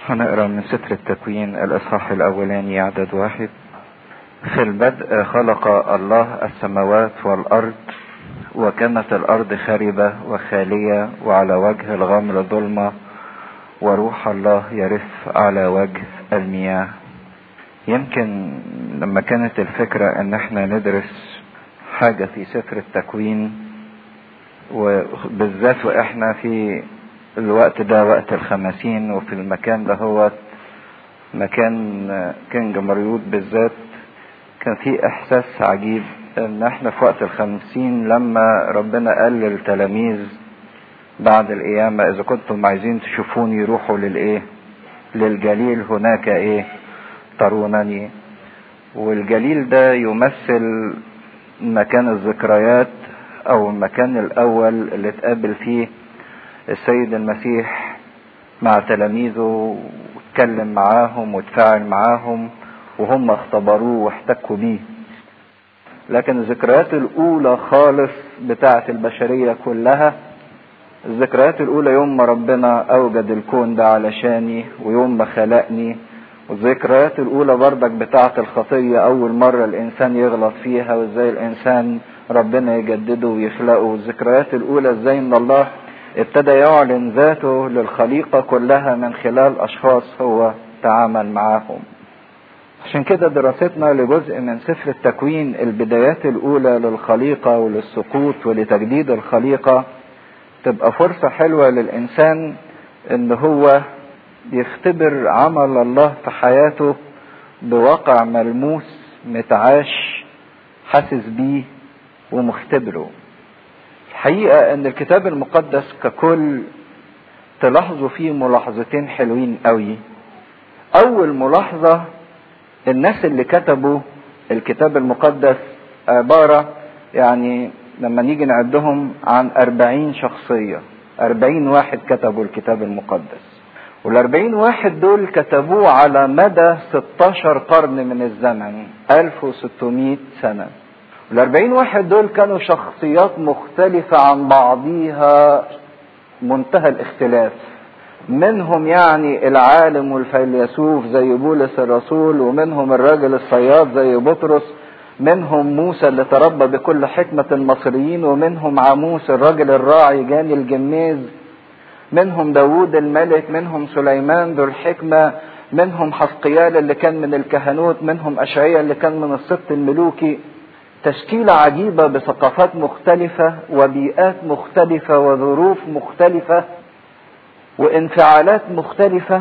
هنقرا من ستر التكوين الاصحاح الاولاني عدد واحد في البدء خلق الله السماوات والارض وكانت الارض خربة وخالية وعلى وجه الغمر ظلمة وروح الله يرف على وجه المياه يمكن لما كانت الفكرة ان احنا ندرس حاجة في سفر التكوين وبالذات واحنا في الوقت ده وقت الخمسين وفي المكان ده هو مكان كينج مريوط بالذات كان في احساس عجيب ان احنا في وقت الخمسين لما ربنا قال للتلاميذ بعد القيامة اذا كنتم عايزين تشوفوني روحوا للايه للجليل هناك ايه ترونني والجليل ده يمثل مكان الذكريات او المكان الاول اللي اتقابل فيه السيد المسيح مع تلاميذه واتكلم معاهم وتفاعل معاهم وهم اختبروه واحتكوا بيه لكن الذكريات الاولى خالص بتاعه البشريه كلها الذكريات الاولى يوم ما ربنا اوجد الكون ده علشاني ويوم ما خلقني والذكريات الاولى بردك بتاعه الخطيه اول مره الانسان يغلط فيها وازاي الانسان ربنا يجدده ويخلقه والذكريات الاولى ازاي ان الله ابتدى يعلن ذاته للخليقة كلها من خلال أشخاص هو تعامل معاهم عشان كده دراستنا لجزء من سفر التكوين البدايات الأولى للخليقة وللسقوط ولتجديد الخليقة تبقى فرصة حلوة للإنسان إن هو يختبر عمل الله في حياته بواقع ملموس متعاش حاسس بيه ومختبره الحقيقة ان الكتاب المقدس ككل تلاحظوا فيه ملاحظتين حلوين قوي اول ملاحظة الناس اللي كتبوا الكتاب المقدس عبارة يعني لما نيجي نعدهم عن أربعين شخصية أربعين واحد كتبوا الكتاب المقدس والأربعين واحد دول كتبوه على مدى 16 قرن من الزمن 1600 سنة الأربعين واحد دول كانوا شخصيات مختلفة عن بعضيها منتهى الاختلاف منهم يعني العالم والفيلسوف زي بولس الرسول ومنهم الراجل الصياد زي بطرس منهم موسى اللي تربى بكل حكمة المصريين ومنهم عاموس الراجل الراعي جاني الجميز منهم داوود الملك منهم سليمان ذو الحكمة منهم حسقيال اللي كان من الكهنوت منهم أشعية اللي كان من السبط الملوكي تشكيلة عجيبة بثقافات مختلفة وبيئات مختلفة وظروف مختلفة وانفعالات مختلفة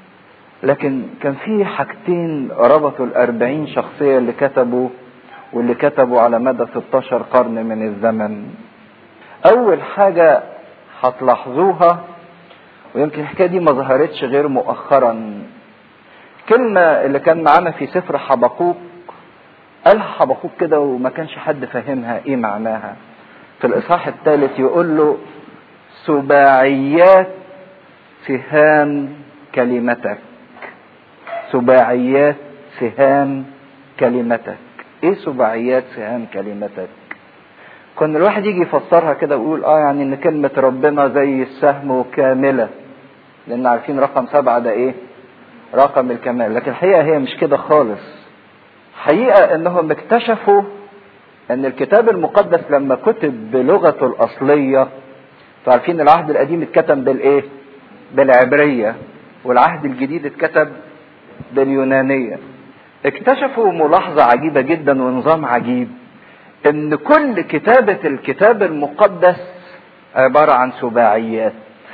لكن كان في حاجتين ربطوا الأربعين شخصية اللي كتبوا واللي كتبوا على مدى 16 قرن من الزمن أول حاجة هتلاحظوها ويمكن الحكاية دي ما ظهرتش غير مؤخرا كلمة اللي كان معانا في سفر حبقوق قالها حبقوق كده وما كانش حد فاهمها ايه معناها في الاصحاح الثالث يقول له سباعيات سهام كلمتك سباعيات سهام كلمتك ايه سباعيات سهام كلمتك كان الواحد يجي يفسرها كده ويقول اه يعني ان كلمة ربنا زي السهم وكاملة لان عارفين رقم سبعة ده ايه رقم الكمال لكن الحقيقة هي مش كده خالص حقيقة انهم اكتشفوا ان الكتاب المقدس لما كتب بلغته الاصلية عارفين العهد القديم اتكتب بالايه بالعبرية والعهد الجديد اتكتب باليونانية اكتشفوا ملاحظة عجيبة جدا ونظام عجيب ان كل كتابة الكتاب المقدس عبارة عن سباعيات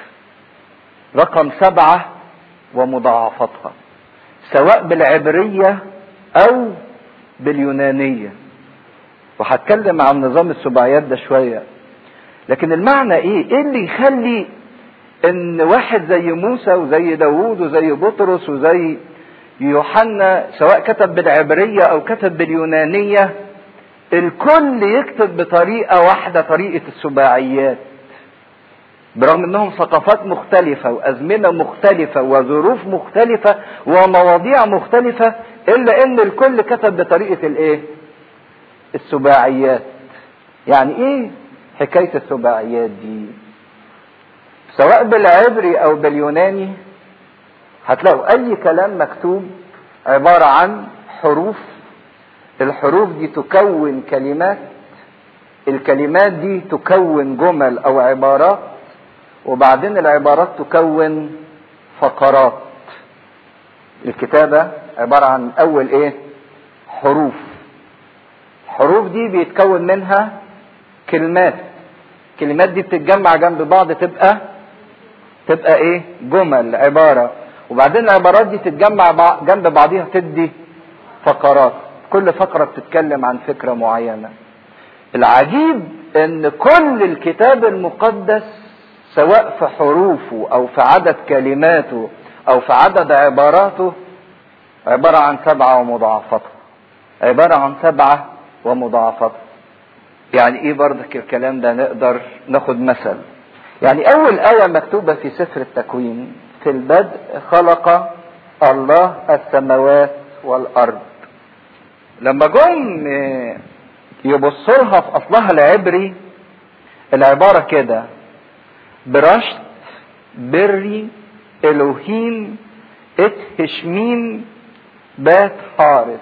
رقم سبعة ومضاعفتها سواء بالعبرية او باليونانية وهتكلم عن نظام السباعيات ده شوية لكن المعنى ايه ايه اللي يخلي ان واحد زي موسى وزي داوود وزي بطرس وزي يوحنا سواء كتب بالعبرية او كتب باليونانية الكل يكتب بطريقة واحدة طريقة السباعيات برغم انهم ثقافات مختلفة وازمنة مختلفة وظروف مختلفة ومواضيع مختلفة الا ان الكل كتب بطريقة الايه السباعيات يعني ايه حكاية السباعيات دي سواء بالعبري او باليوناني هتلاقوا اي كلام مكتوب عبارة عن حروف الحروف دي تكون كلمات الكلمات دي تكون جمل او عبارات وبعدين العبارات تكون فقرات الكتابة عبارة عن اول ايه حروف الحروف دي بيتكون منها كلمات الكلمات دي بتتجمع جنب بعض تبقى تبقى ايه جمل عبارة وبعدين العبارات دي تتجمع جنب بعضيها تدي فقرات كل فقرة بتتكلم عن فكرة معينة العجيب ان كل الكتاب المقدس سواء في حروفه او في عدد كلماته او في عدد عباراته عبارة عن سبعة ومضاعفتها عبارة عن سبعة ومضاعفتها يعني ايه برضك الكلام ده نقدر ناخد مثل يعني اول آية مكتوبة في سفر التكوين في البدء خلق الله السماوات والارض لما جم يبصوا لها في اصلها العبري العبارة كده برشت بري الوهيم اتهشميم بات حارس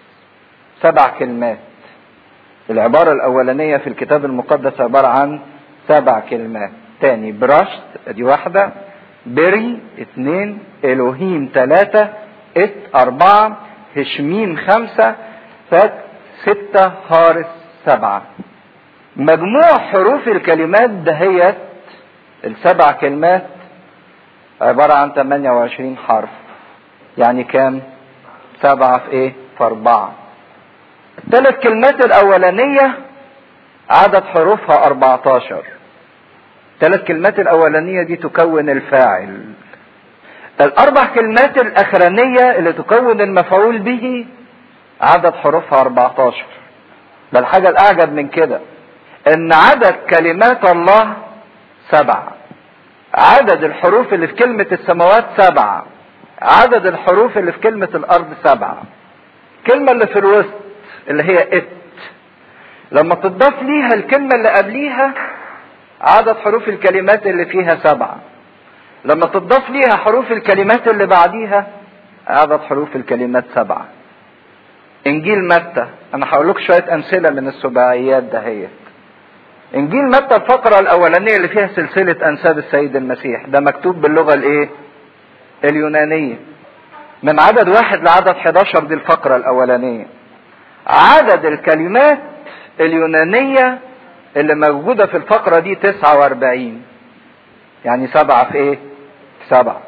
سبع كلمات العبارة الأولانية في الكتاب المقدس عبارة عن سبع كلمات تاني برشت دي واحدة بري اتنين الوهيم تلاتة ات أربعة هشميم خمسة فات ستة هارس سبعة مجموع حروف الكلمات دهيت السبع كلمات عبارة عن 28 حرف يعني كام سبعة في ايه في اربعة الثلاث كلمات الاولانية عدد حروفها 14 الثلاث كلمات الاولانية دي تكون الفاعل الاربع كلمات الاخرانية اللي تكون المفعول به عدد حروفها 14 بل الحاجة الاعجب من كده ان عدد كلمات الله سبعة عدد الحروف اللي في كلمة السماوات سبعة عدد الحروف اللي في كلمة الارض سبعة الكلمة اللي في الوسط اللي هي ات لما تضاف ليها الكلمة اللي قبليها عدد حروف الكلمات اللي فيها سبعة لما تضاف ليها حروف الكلمات اللي بعديها عدد حروف الكلمات سبعة انجيل متى انا هقول لكم شويه امثله من السباعيات دهيت انجيل متى الفقره الاولانيه اللي فيها سلسله انساب السيد المسيح ده مكتوب باللغه الايه اليونانيه من عدد واحد لعدد 11 دي الفقره الاولانيه عدد الكلمات اليونانيه اللي موجوده في الفقره دي 49 يعني سبعه في ايه سبعه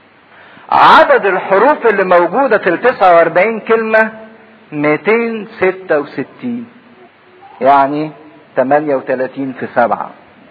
عدد الحروف اللي موجوده في ال 49 كلمه 266 يعني 38 في سبعة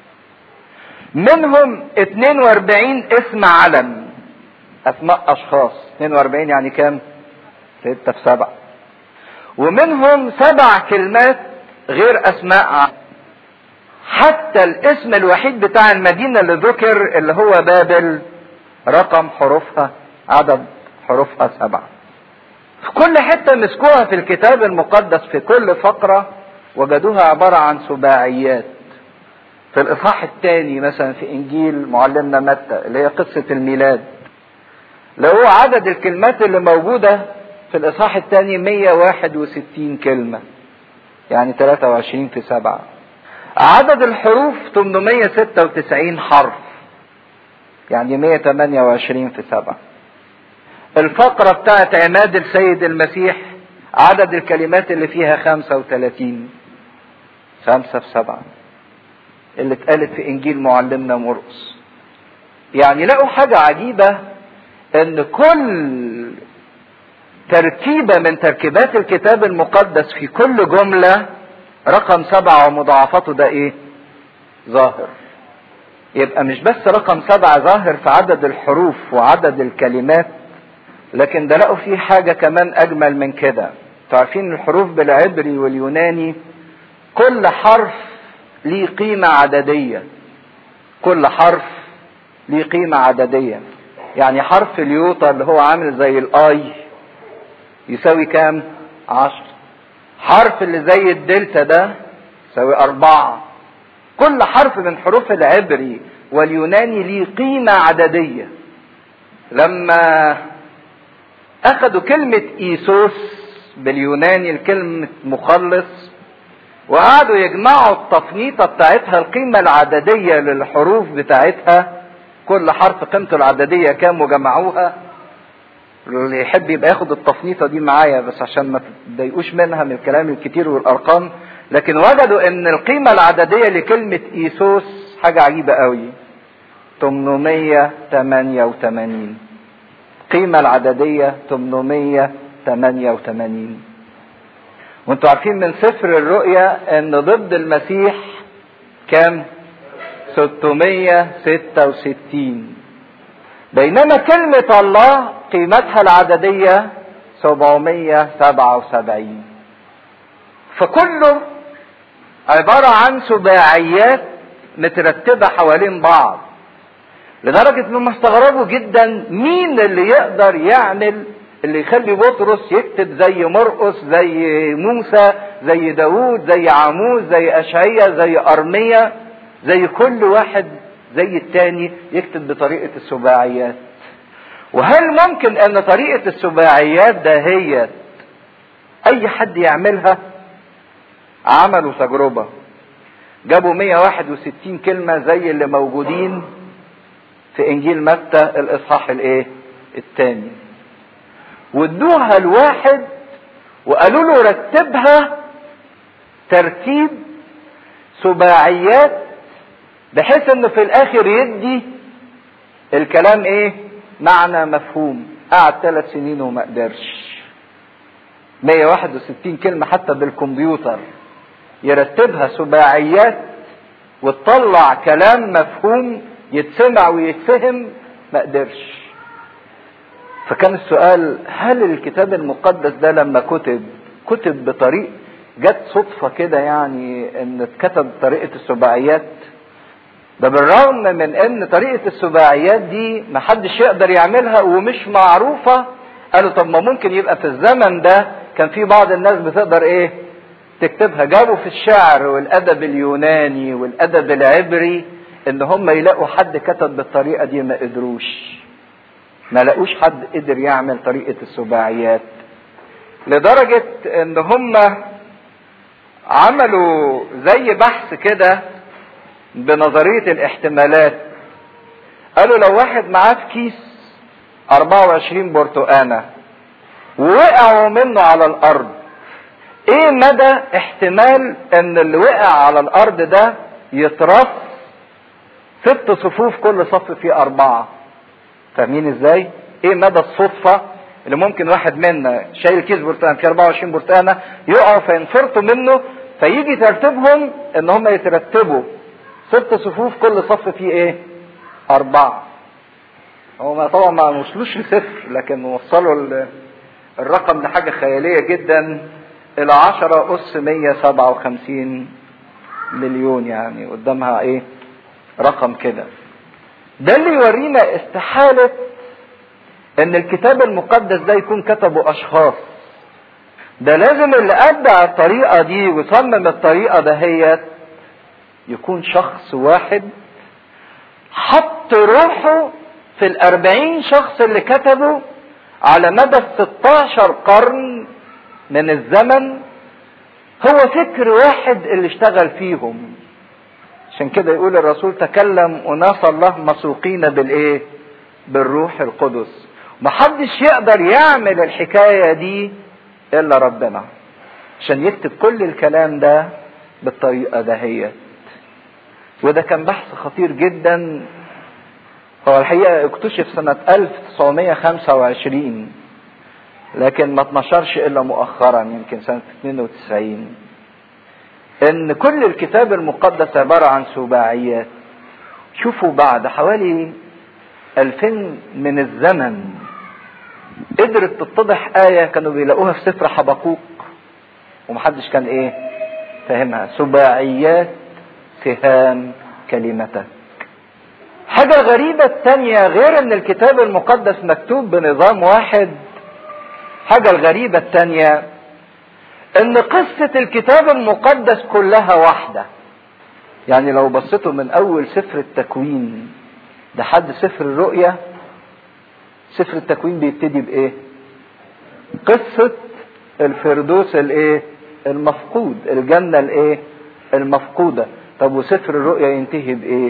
منهم 42 اسم علم اسماء اشخاص 42 يعني كام 6 في 7 ومنهم سبع كلمات غير اسماء علم. حتى الاسم الوحيد بتاع المدينة اللي ذكر اللي هو بابل رقم حروفها عدد حروفها سبعه في كل حته مسكوها في الكتاب المقدس في كل فقره وجدوها عباره عن سباعيات في الاصحاح الثاني مثلا في انجيل معلمنا متى اللي هي قصه الميلاد لو هو عدد الكلمات اللي موجوده في الاصحاح الثاني 161 كلمه يعني 23 في 7 عدد الحروف 896 حرف يعني 128 في 7 الفقرة بتاعت عماد السيد المسيح عدد الكلمات اللي فيها خمسة وثلاثين خمسة في سبعة اللي اتقالت في إنجيل معلمنا مرقس يعني لقوا حاجة عجيبة إن كل تركيبة من تركيبات الكتاب المقدس في كل جملة رقم سبعة ومضاعفاته ده إيه؟ ظاهر يبقى مش بس رقم سبعة ظاهر في عدد الحروف وعدد الكلمات لكن ده لقوا فيه حاجة كمان أجمل من كده تعرفين الحروف بالعبري واليوناني كل حرف ليه قيمة عددية كل حرف ليه قيمة عددية يعني حرف اليوتا اللي هو عامل زي الاي يساوي كام عشر حرف اللي زي الدلتا ده يساوي أربعة كل حرف من حروف العبري واليوناني ليه قيمة عددية لما اخدوا كلمة ايسوس باليوناني الكلمة مخلص وقعدوا يجمعوا التفنيطة بتاعتها القيمة العددية للحروف بتاعتها كل حرف قيمته العددية كام وجمعوها اللي يحب يبقى ياخد التفنيطة دي معايا بس عشان ما تضايقوش منها من الكلام الكتير والأرقام لكن وجدوا ان القيمة العددية لكلمة ايسوس حاجة عجيبة قوي 888 القيمة العددية 888 وانتوا عارفين من سفر الرؤيا ان ضد المسيح كام 666 بينما كلمة الله قيمتها العددية 777 فكله عبارة عن سباعيات مترتبة حوالين بعض لدرجة انهم استغربوا جدا مين اللي يقدر يعمل اللي يخلي بطرس يكتب زي مرقس زي موسى زي داوود زي عاموس زي اشعيا زي ارميا زي كل واحد زي التاني يكتب بطريقة السباعيات وهل ممكن ان طريقة السباعيات دهيت اي حد يعملها عملوا تجربة جابوا 161 كلمة زي اللي موجودين في انجيل متى الاصحاح الايه الثاني وادوها الواحد وقالوا له رتبها ترتيب سباعيات بحيث انه في الاخر يدي الكلام ايه معنى مفهوم قعد ثلاث سنين وما قدرش 161 كلمة حتى بالكمبيوتر يرتبها سباعيات وتطلع كلام مفهوم يتسمع ويتفهم ما قدرش فكان السؤال هل الكتاب المقدس ده لما كتب كتب بطريق جت صدفة كده يعني ان اتكتب بطريقة السباعيات ده بالرغم من ان طريقة السباعيات دي محدش يقدر يعملها ومش معروفة قالوا طب ما ممكن يبقى في الزمن ده كان في بعض الناس بتقدر ايه تكتبها جابوا في الشعر والادب اليوناني والادب العبري ان هم يلاقوا حد كتب بالطريقة دي ما قدروش ما لقوش حد قدر يعمل طريقة السباعيات لدرجة ان هم عملوا زي بحث كده بنظرية الاحتمالات قالوا لو واحد معاه في كيس 24 برتقانة ووقعوا منه على الارض ايه مدى احتمال ان اللي وقع على الارض ده يترص ست صفوف كل صف فيه اربعة فاهمين ازاي ايه مدى الصدفة اللي ممكن واحد منا شايل كيس برتقان فيه 24 برتقانة يقعوا فينفرطوا منه فيجي ترتيبهم ان هم يترتبوا ست صفوف كل صف فيه ايه اربعة هو ما طبعا ما وصلوش لصفر لكن وصلوا الرقم ده حاجة خيالية جدا الى عشرة اس مية سبعة وخمسين مليون يعني قدامها ايه رقم كده ده اللي يورينا استحالة ان الكتاب المقدس ده يكون كتبه اشخاص ده لازم اللي ابدع الطريقة دي وصمم الطريقة دهيت يكون شخص واحد حط روحه في الاربعين شخص اللي كتبوا على مدى الستاشر قرن من الزمن هو فكر واحد اللي اشتغل فيهم عشان كده يقول الرسول تكلم اناس الله مسوقين بالايه بالروح القدس محدش يقدر يعمل الحكاية دي الا ربنا عشان يكتب كل الكلام ده بالطريقة دهيت وده كان بحث خطير جدا هو الحقيقة اكتشف سنة 1925 لكن ما اتنشرش الا مؤخرا يمكن سنة 92 ان كل الكتاب المقدس عبارة عن سباعيات شوفوا بعد حوالي 2000 من الزمن قدرت تتضح آية كانوا بيلاقوها في سفر حبقوق ومحدش كان ايه فاهمها سباعيات سهام كلمتك حاجة غريبة التانية غير ان الكتاب المقدس مكتوب بنظام واحد حاجة الغريبة التانية ان قصة الكتاب المقدس كلها واحدة يعني لو بصيتوا من اول سفر التكوين لحد سفر الرؤيا سفر التكوين بيبتدي بايه قصة الفردوس الايه المفقود الجنة الايه المفقودة طب وسفر الرؤيا ينتهي بايه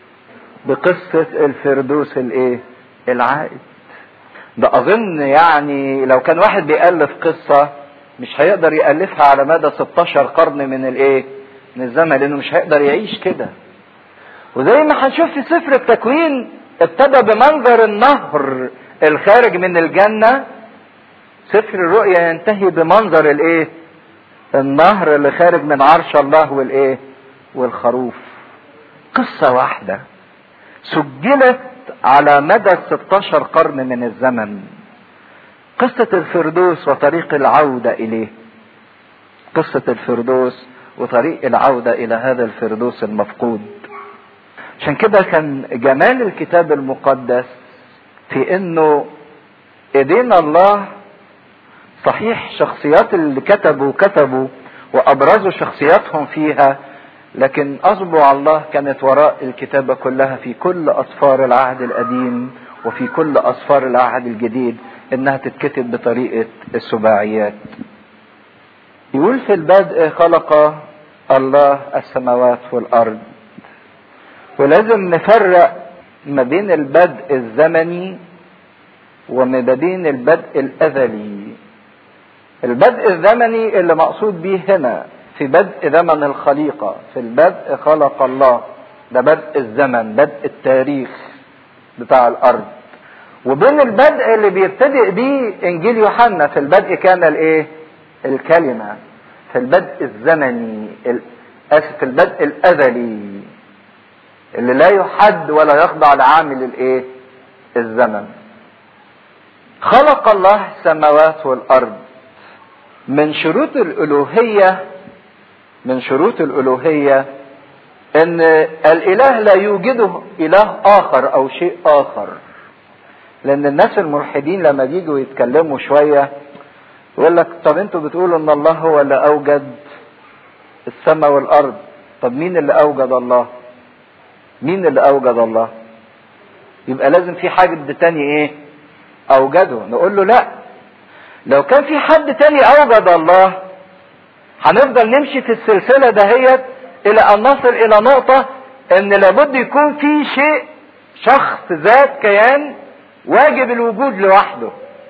بقصة الفردوس الايه العائد ده اظن يعني لو كان واحد بيألف قصة مش هيقدر يألفها على مدى 16 قرن من الايه من الزمن لانه مش هيقدر يعيش كده وزي ما هنشوف في سفر التكوين ابتدى بمنظر النهر الخارج من الجنة سفر الرؤيا ينتهي بمنظر الايه النهر اللي خارج من عرش الله والايه والخروف قصة واحدة سجلت على مدى 16 قرن من الزمن قصة الفردوس وطريق العودة إليه قصة الفردوس وطريق العودة إلى هذا الفردوس المفقود عشان كده كان جمال الكتاب المقدس في انه ايدينا الله صحيح شخصيات اللي كتبوا كتبوا وابرزوا شخصياتهم فيها لكن اصبع الله كانت وراء الكتابة كلها في كل اسفار العهد القديم وفي كل اسفار العهد الجديد انها تتكتب بطريقة السباعيات يقول في البدء خلق الله السماوات والارض ولازم نفرق ما بين البدء الزمني وما بين البدء الازلي البدء الزمني اللي مقصود به هنا في بدء زمن الخليقه في البدء خلق الله ده بدء الزمن بدء التاريخ بتاع الارض وبين البدء اللي بيبتدئ بيه انجيل يوحنا في البدء كان الايه الكلمه في البدء الزمني اسف في البدء الازلي اللي لا يحد ولا يخضع لعامل الايه الزمن خلق الله السماوات والارض من شروط الالوهيه من شروط الالوهيه ان الاله لا يوجده اله اخر او شيء اخر لان الناس الملحدين لما بيجوا يتكلموا شويه يقول لك طب انتوا بتقولوا ان الله هو اللي اوجد السماء والارض طب مين اللي اوجد الله مين اللي اوجد الله يبقى لازم في حاجة تاني ايه اوجده نقول له لا لو كان في حد تاني اوجد الله هنفضل نمشي في السلسلة دهيت الى ان نصل الى نقطة ان لابد يكون في شيء شخص ذات كيان واجب الوجود لوحده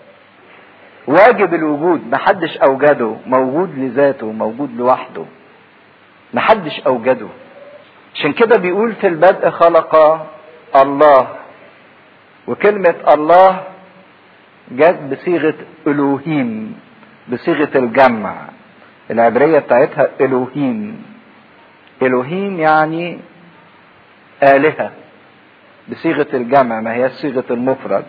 واجب الوجود محدش اوجده موجود لذاته موجود لوحده محدش اوجده عشان كده بيقول في البدء خلق الله وكلمة الله جت بصيغة ألوهيم بصيغة الجمع العبرية بتاعتها ألوهيم ألوهيم يعني آلهة بصيغة الجمع ما هي صيغة المفرد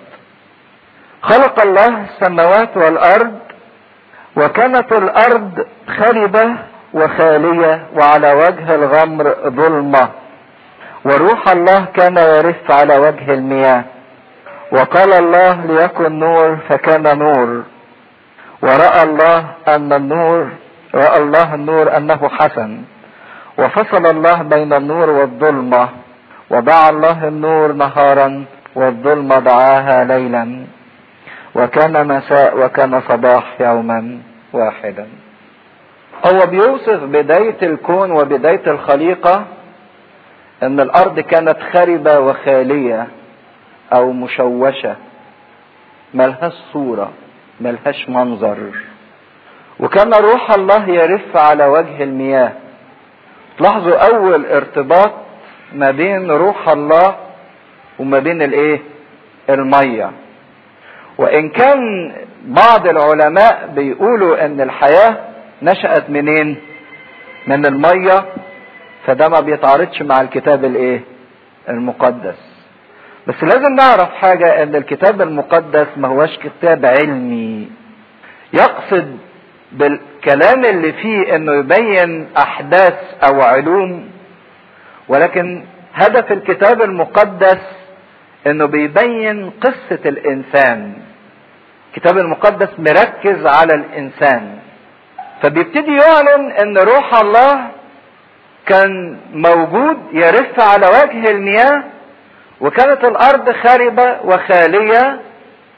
خلق الله السماوات والأرض وكانت الأرض خربة وخالية وعلى وجه الغمر ظلمة وروح الله كان يرف على وجه المياه وقال الله ليكن نور فكان نور ورأى الله أن النور رأى الله النور أنه حسن وفصل الله بين النور والظلمة ودعا الله النور نهارا والظلمة دعاها ليلا وكان مساء وكان صباح يوما واحدا هو بيوصف بداية الكون وبداية الخليقة ان الارض كانت خربة وخالية او مشوشة ملهاش صورة ملهاش منظر وكان روح الله يرف على وجه المياه تلاحظوا اول ارتباط ما بين روح الله وما بين الايه المية وان كان بعض العلماء بيقولوا ان الحياه نشأت منين؟ من المية فده ما بيتعارضش مع الكتاب الايه؟ المقدس. بس لازم نعرف حاجة ان الكتاب المقدس ما هوش كتاب علمي. يقصد بالكلام اللي فيه انه يبين احداث او علوم ولكن هدف الكتاب المقدس انه بيبين قصة الانسان. الكتاب المقدس مركز على الانسان. فبيبتدي يعلن ان روح الله كان موجود يرف على وجه المياه وكانت الارض خاربة وخالية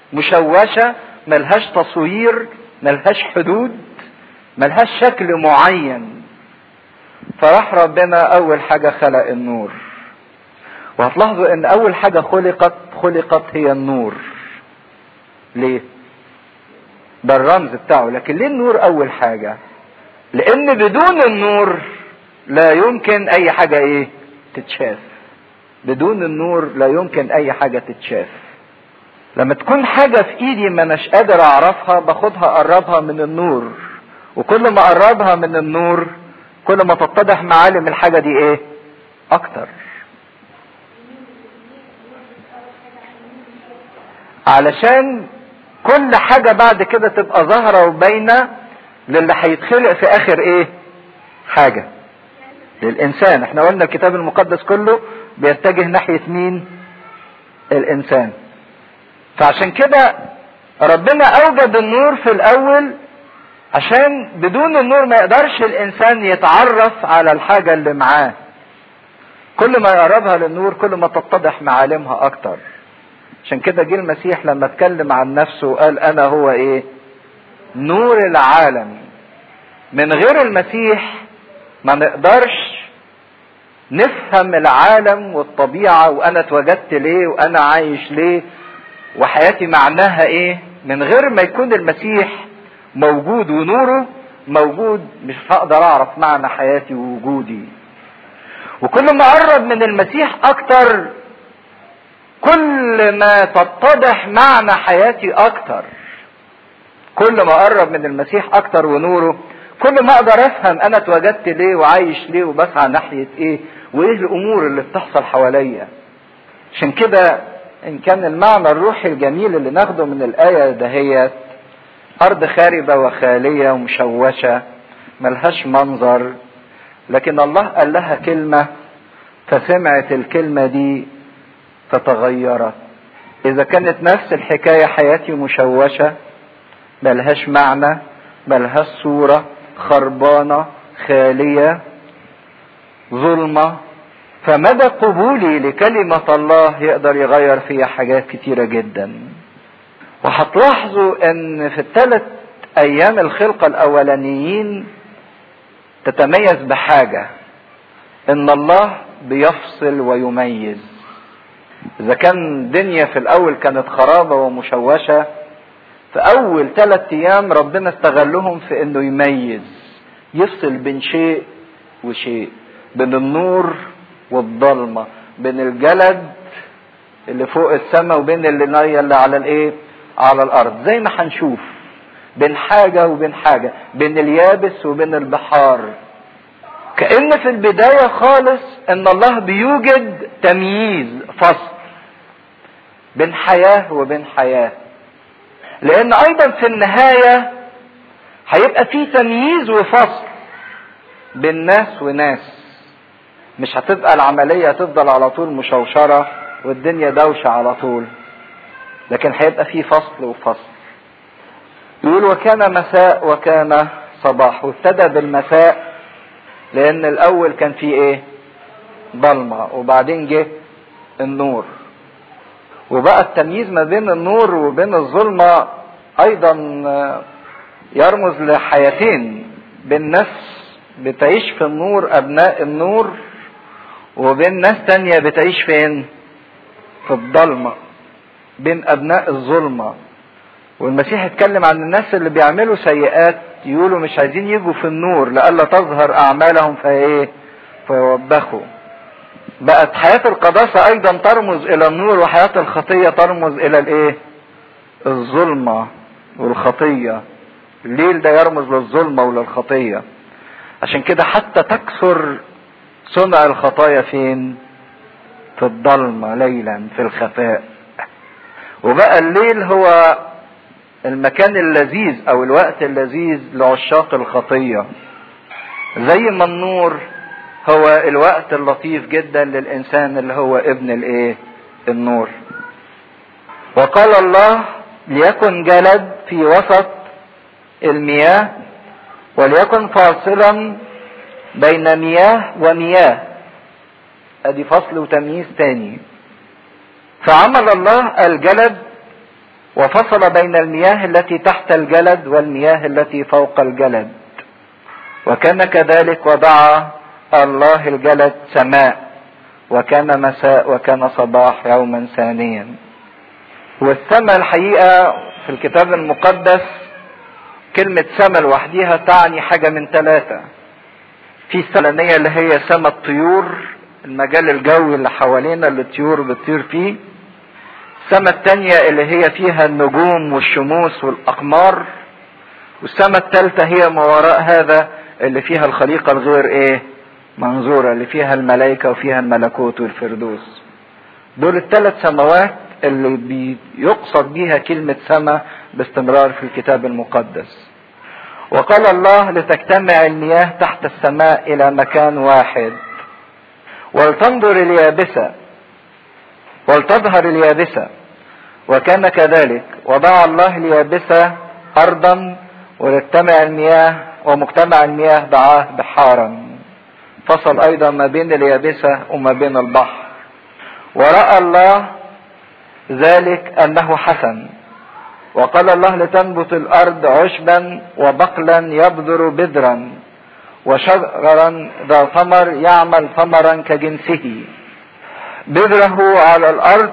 مشوشة ملهاش تصوير ملهاش حدود ملهاش شكل معين فراح ربنا اول حاجة خلق النور وهتلاحظوا ان اول حاجة خلقت خلقت هي النور ليه ده الرمز بتاعه لكن ليه النور اول حاجة لان بدون النور لا يمكن اي حاجة ايه تتشاف بدون النور لا يمكن اي حاجة تتشاف لما تكون حاجة في ايدي ما اناش قادر اعرفها باخدها اقربها من النور وكل ما اقربها من النور كل ما تتضح معالم الحاجة دي ايه اكتر علشان كل حاجة بعد كده تبقى ظاهرة وباينة للي هيتخلق في اخر ايه حاجة للانسان احنا قلنا الكتاب المقدس كله بيتجه ناحية مين الانسان فعشان كده ربنا اوجد النور في الاول عشان بدون النور ما يقدرش الانسان يتعرف على الحاجة اللي معاه كل ما يقربها للنور كل ما تتضح معالمها اكتر عشان كده جه المسيح لما اتكلم عن نفسه وقال انا هو ايه نور العالم من غير المسيح ما نقدرش نفهم العالم والطبيعة وانا اتوجدت ليه وانا عايش ليه وحياتي معناها ايه من غير ما يكون المسيح موجود ونوره موجود مش هقدر اعرف معنى حياتي ووجودي وكل ما اقرب من المسيح اكتر كل ما تتضح معنى حياتي اكتر كل ما اقرب من المسيح اكتر ونوره كل ما اقدر افهم انا اتوجدت ليه وعايش ليه وبسعى ناحية ايه وايه الامور اللي بتحصل حواليا عشان كده ان كان المعنى الروحي الجميل اللي ناخده من الاية دهيت ارض خاربة وخالية ومشوشة ملهاش منظر لكن الله قال لها كلمة فسمعت الكلمة دي فتغيرت اذا كانت نفس الحكاية حياتي مشوشة ملهاش معنى ملهاش صورة خربانة خالية ظلمة فمدى قبولي لكلمة الله يقدر يغير فيها حاجات كتيرة جدا وهتلاحظوا ان في الثلاث ايام الخلقة الاولانيين تتميز بحاجة ان الله بيفصل ويميز اذا كان دنيا في الاول كانت خرابة ومشوشة في اول ثلاث ايام ربنا استغلهم في انه يميز يفصل بين شيء وشيء بين النور والضلمة بين الجلد اللي فوق السماء وبين اللي اللي على الايه على الارض زي ما هنشوف بين حاجة وبين حاجة بين اليابس وبين البحار كأن في البداية خالص ان الله بيوجد تمييز فصل بين حياة وبين حياة لان ايضا في النهاية هيبقى في تمييز وفصل بين ناس وناس مش هتبقى العملية تفضل على طول مشوشرة والدنيا دوشة على طول لكن هيبقى في فصل وفصل يقول وكان مساء وكان صباح وابتدى بالمساء لان الاول كان في ايه ضلمة وبعدين جه النور وبقى التمييز ما بين النور وبين الظلمة ايضا يرمز لحياتين بين ناس بتعيش في النور ابناء النور وبين ناس تانية بتعيش فين في الضلمة بين ابناء الظلمة والمسيح اتكلم عن الناس اللي بيعملوا سيئات يقولوا مش عايزين يجوا في النور لألا تظهر اعمالهم فايه فيوبخوا بقت حياة القداسة ايضا ترمز الى النور وحياة الخطية ترمز الى الايه الظلمة والخطية الليل ده يرمز للظلمة وللخطية عشان كده حتى تكثر صنع الخطايا فين في الضلمة ليلا في الخفاء وبقى الليل هو المكان اللذيذ او الوقت اللذيذ لعشاق الخطية زي ما النور هو الوقت اللطيف جدا للانسان اللي هو ابن الايه النور وقال الله ليكن جلد في وسط المياه وليكن فاصلا بين مياه ومياه ادي فصل وتمييز تاني فعمل الله الجلد وفصل بين المياه التي تحت الجلد والمياه التي فوق الجلد وكان كذلك وضع الله الجلد سماء وكان مساء وكان صباح يوما ثانيا والسماء الحقيقة في الكتاب المقدس كلمة سماء لوحديها تعني حاجة من ثلاثة في السلانية اللي هي سماء الطيور المجال الجوي اللي حوالينا اللي الطيور بتطير فيه السماء التانية اللي هي فيها النجوم والشموس والأقمار والسماء الثالثة هي ما وراء هذا اللي فيها الخليقة الغير ايه منظورة اللي فيها الملائكة وفيها الملكوت والفردوس دول الثلاث سماوات اللي بيقصد بيها كلمة سماء باستمرار في الكتاب المقدس وقال الله لتجتمع المياه تحت السماء إلى مكان واحد ولتنظر اليابسة ولتظهر اليابسة وكان كذلك وضع الله اليابسة أرضا ولتجتمع المياه ومجتمع المياه دعاه بحارا فصل أيضا ما بين اليابسة وما بين البحر ورأى الله ذلك أنه حسن وقال الله لتنبت الأرض عشبا وبقلا يبذر بذرا وشجرا ذا ثمر يعمل ثمرا كجنسه بذره على الأرض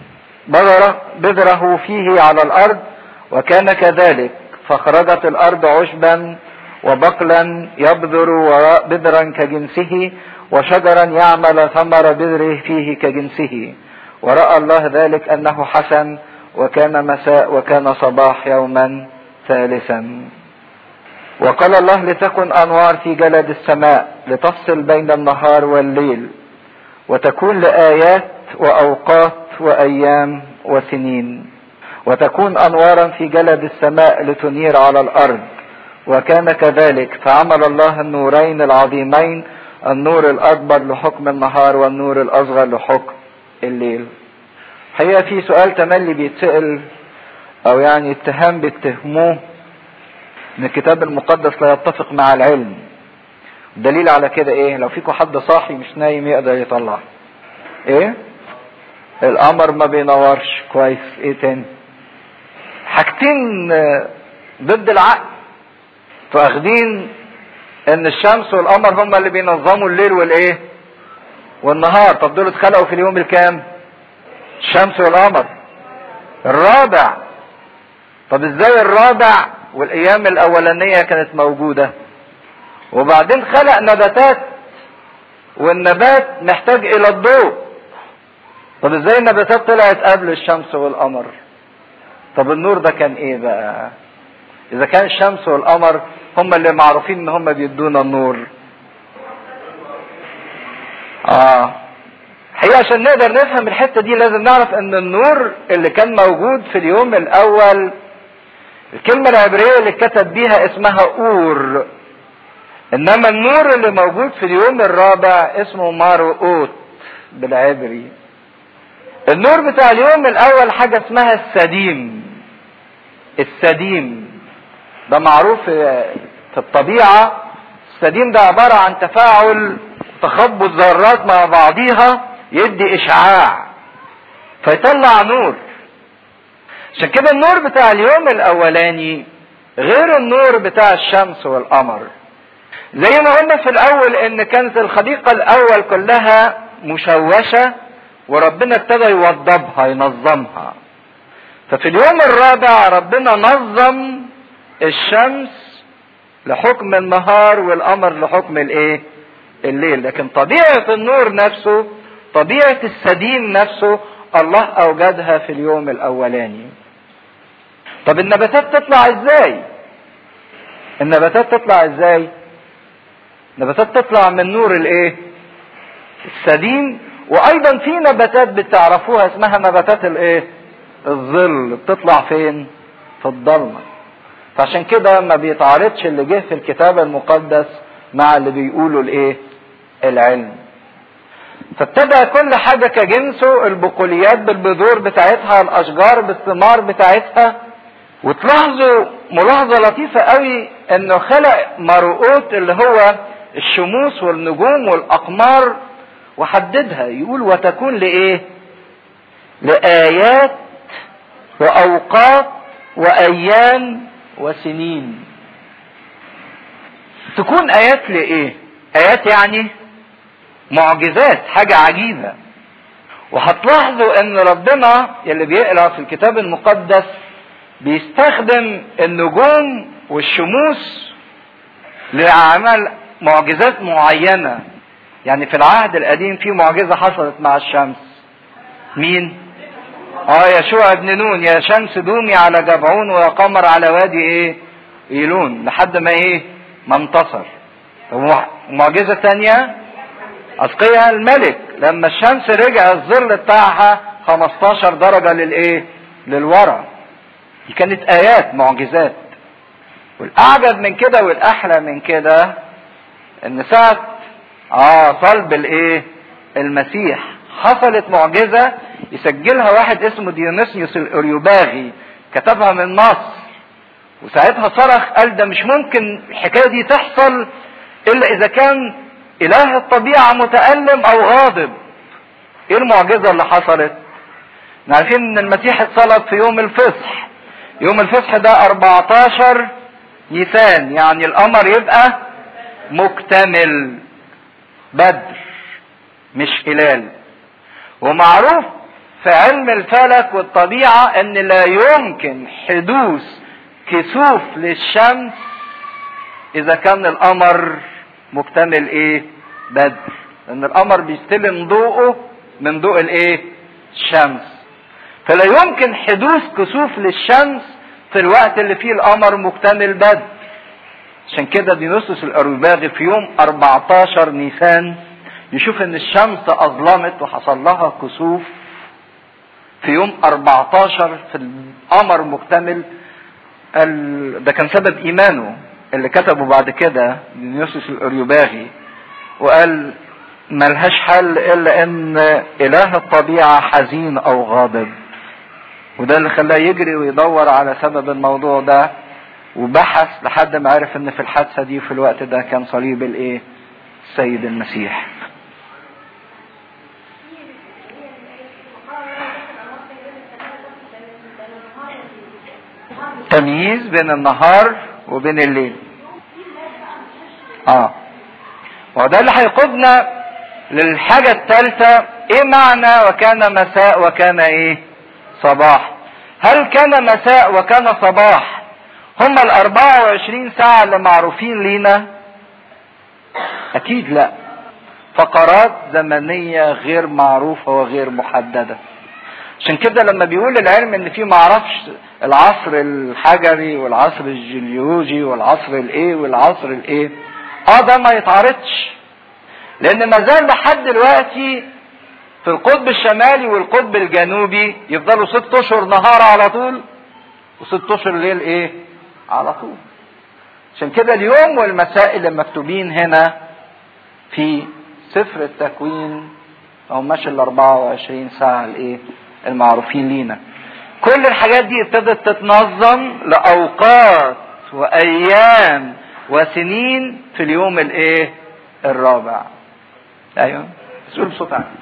بذره فيه على الأرض وكان كذلك فخرجت الأرض عشبا وبقلا يبذر بذرا كجنسه وشجرا يعمل ثمر بذره فيه كجنسه ورأى الله ذلك أنه حسن وكان مساء وكان صباح يوما ثالثا وقال الله لتكن أنوار في جلد السماء لتفصل بين النهار والليل وتكون لآيات وأوقات وأيام وسنين وتكون أنوارا في جلد السماء لتنير على الأرض وكان كذلك فعمل الله النورين العظيمين النور الأكبر لحكم النهار والنور الأصغر لحكم الليل هي في سؤال تملي بيتسأل أو يعني اتهام بيتهموه إن الكتاب المقدس لا يتفق مع العلم الدليل على كده إيه لو فيكم حد صاحي مش نايم يقدر يطلع إيه القمر ما بينورش كويس إيه تاني حاجتين ضد العقل فاخدين ان الشمس والقمر هم اللي بينظموا الليل والايه والنهار طب دول اتخلقوا في اليوم الكام الشمس والقمر الرابع طب ازاي الرابع والايام الاولانيه كانت موجوده وبعدين خلق نباتات والنبات محتاج الى الضوء طب ازاي النباتات طلعت قبل الشمس والقمر طب النور ده كان ايه بقى اذا كان الشمس والقمر هم اللي معروفين ان هم بيدونا النور اه هي عشان نقدر نفهم الحتة دي لازم نعرف ان النور اللي كان موجود في اليوم الاول الكلمة العبرية اللي كتب بيها اسمها اور انما النور اللي موجود في اليوم الرابع اسمه ماروت بالعبري النور بتاع اليوم الاول حاجة اسمها السديم السديم ده معروف في الطبيعة السديم ده عبارة عن تفاعل تخبط ذرات مع بعضيها يدي اشعاع فيطلع نور عشان كده النور بتاع اليوم الاولاني غير النور بتاع الشمس والقمر زي ما قلنا في الاول ان كانت الخليقة الاول كلها مشوشة وربنا ابتدى يوضبها ينظمها ففي اليوم الرابع ربنا نظم الشمس لحكم النهار والقمر لحكم الايه الليل لكن طبيعة النور نفسه طبيعة السديم نفسه الله اوجدها في اليوم الاولاني طب النباتات تطلع ازاي النباتات تطلع ازاي النباتات تطلع من نور الايه السديم وايضا في نباتات بتعرفوها اسمها نباتات الايه الظل بتطلع فين في الضلمه فعشان كده ما بيتعارضش اللي جه في الكتاب المقدس مع اللي بيقولوا الايه العلم فابتدى كل حاجة كجنسه البقوليات بالبذور بتاعتها الاشجار بالثمار بتاعتها وتلاحظوا ملاحظة لطيفة قوي انه خلق مرؤوت اللي هو الشموس والنجوم والاقمار وحددها يقول وتكون لايه لآيات واوقات وايام وسنين تكون ايات لايه ايات يعني معجزات حاجة عجيبة وهتلاحظوا ان ربنا اللي بيقرا في الكتاب المقدس بيستخدم النجوم والشموس لعمل معجزات معينة يعني في العهد القديم في معجزة حصلت مع الشمس مين اه يشوع ابن نون يا شمس دومي على جبعون ويا قمر على وادي ايه ايلون لحد ما ايه ما انتصر ومعجزة تانية أسقيها الملك لما الشمس رجع الظل بتاعها 15 درجة للإيه؟ للورا. دي كانت آيات معجزات. والأعجب من كده والأحلى من كده إن ساعة آه صلب الإيه؟ المسيح حصلت معجزة يسجلها واحد اسمه ديونيسيوس الأريوباغي كتبها من مصر وساعتها صرخ قال ده مش ممكن الحكاية دي تحصل إلا إذا كان إله الطبيعة متألم أو غاضب. إيه المعجزة اللي حصلت؟ عارفين إن المسيح اتصلب في يوم الفصح. يوم الفصح ده 14 نيسان يعني القمر يبقى مكتمل بدر مش هلال. ومعروف في علم الفلك والطبيعة إن لا يمكن حدوث كسوف للشمس إذا كان القمر مكتمل ايه بدر لان القمر بيستلم ضوءه من ضوء الايه الشمس فلا يمكن حدوث كسوف للشمس في الوقت اللي فيه القمر مكتمل بدر عشان كده دينوسوس الأرباغي في يوم 14 نيسان يشوف ان الشمس اظلمت وحصل لها كسوف في يوم 14 في القمر مكتمل ده كان سبب ايمانه اللي كتبه بعد كده دينيوسوس الأريوباغي وقال ملهاش حل إلا إن إله الطبيعة حزين أو غاضب وده اللي خلاه يجري ويدور على سبب الموضوع ده وبحث لحد ما عرف ان في الحادثة دي في الوقت ده كان صليب الايه السيد المسيح تمييز بين النهار وبين الليل اه وده اللي هيقودنا للحاجة الثالثة ايه معنى وكان مساء وكان ايه صباح هل كان مساء وكان صباح هم ال 24 ساعة اللي معروفين لينا اكيد لا فقرات زمنية غير معروفة وغير محددة عشان كده لما بيقول العلم ان في معرفش العصر الحجري والعصر الجيولوجي والعصر الايه والعصر الايه اه ده ما يتعرضش لان ما زال لحد دلوقتي في القطب الشمالي والقطب الجنوبي يفضلوا ست اشهر نهار على طول وست اشهر ليل ايه على طول عشان كده اليوم والمساء اللي مكتوبين هنا في سفر التكوين او ماشي ال 24 ساعه الايه المعروفين لينا كل الحاجات دي ابتدت تتنظم لاوقات وايام وسنين في اليوم الايه الرابع ايوه تقول بصوت عالي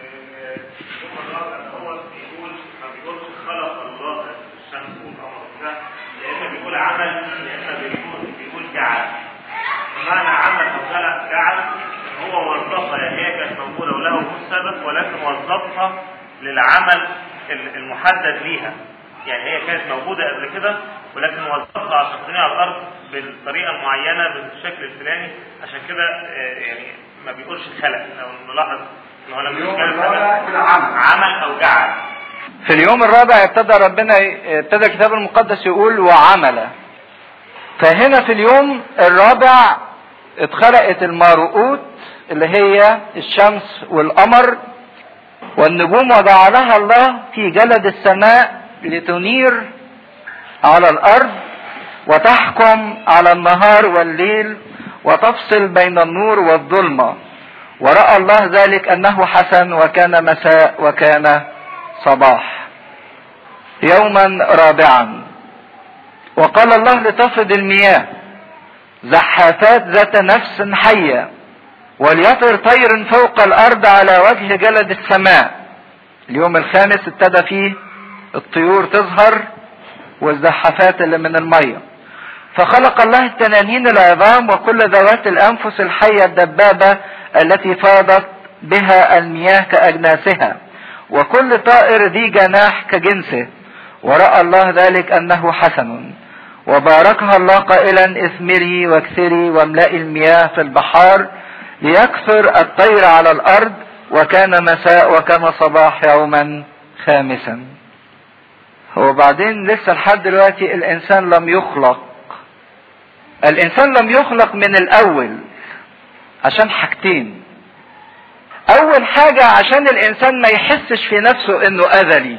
عمل يا اما بيقول بيقول جعل بمعنى عمل او جعل جعل هو وظفها يعني هي كانت موجوده وله وجود سابق ولكن وظفها للعمل المحدد ليها يعني هي كانت موجودة قبل كده ولكن وظفها عشان تبني على الأرض بالطريقة المعينة بالشكل الفلاني عشان كده يعني ما بيقولش خلق لو نلاحظ ان هو لما بيتكلم عمل أو جعل في اليوم الرابع ابتدى ربنا ابتدى الكتاب المقدس يقول وعمل فهنا في اليوم الرابع اتخلقت المارؤوت اللي هي الشمس والقمر والنجوم وجعلها الله في جلد السماء لتنير على الارض وتحكم على النهار والليل وتفصل بين النور والظلمه وراى الله ذلك انه حسن وكان مساء وكان صباح يوما رابعا وقال الله لتفرض المياه زحافات ذات نفس حيه وليطر طير فوق الارض على وجه جلد السماء اليوم الخامس ابتدى فيه الطيور تظهر والزحافات اللي من الميه فخلق الله التنانين العظام وكل ذوات الانفس الحيه الدبابه التي فاضت بها المياه كاجناسها وكل طائر ذي جناح كجنسه وراى الله ذلك انه حسن وباركها الله قائلا اثمري واكثري واملئي المياه في البحار ليكثر الطير على الارض وكان مساء وكان صباح يوما خامسا وبعدين لسه لحد دلوقتي الانسان لم يخلق الانسان لم يخلق من الاول عشان حاجتين اول حاجة عشان الانسان ما يحسش في نفسه انه اذلي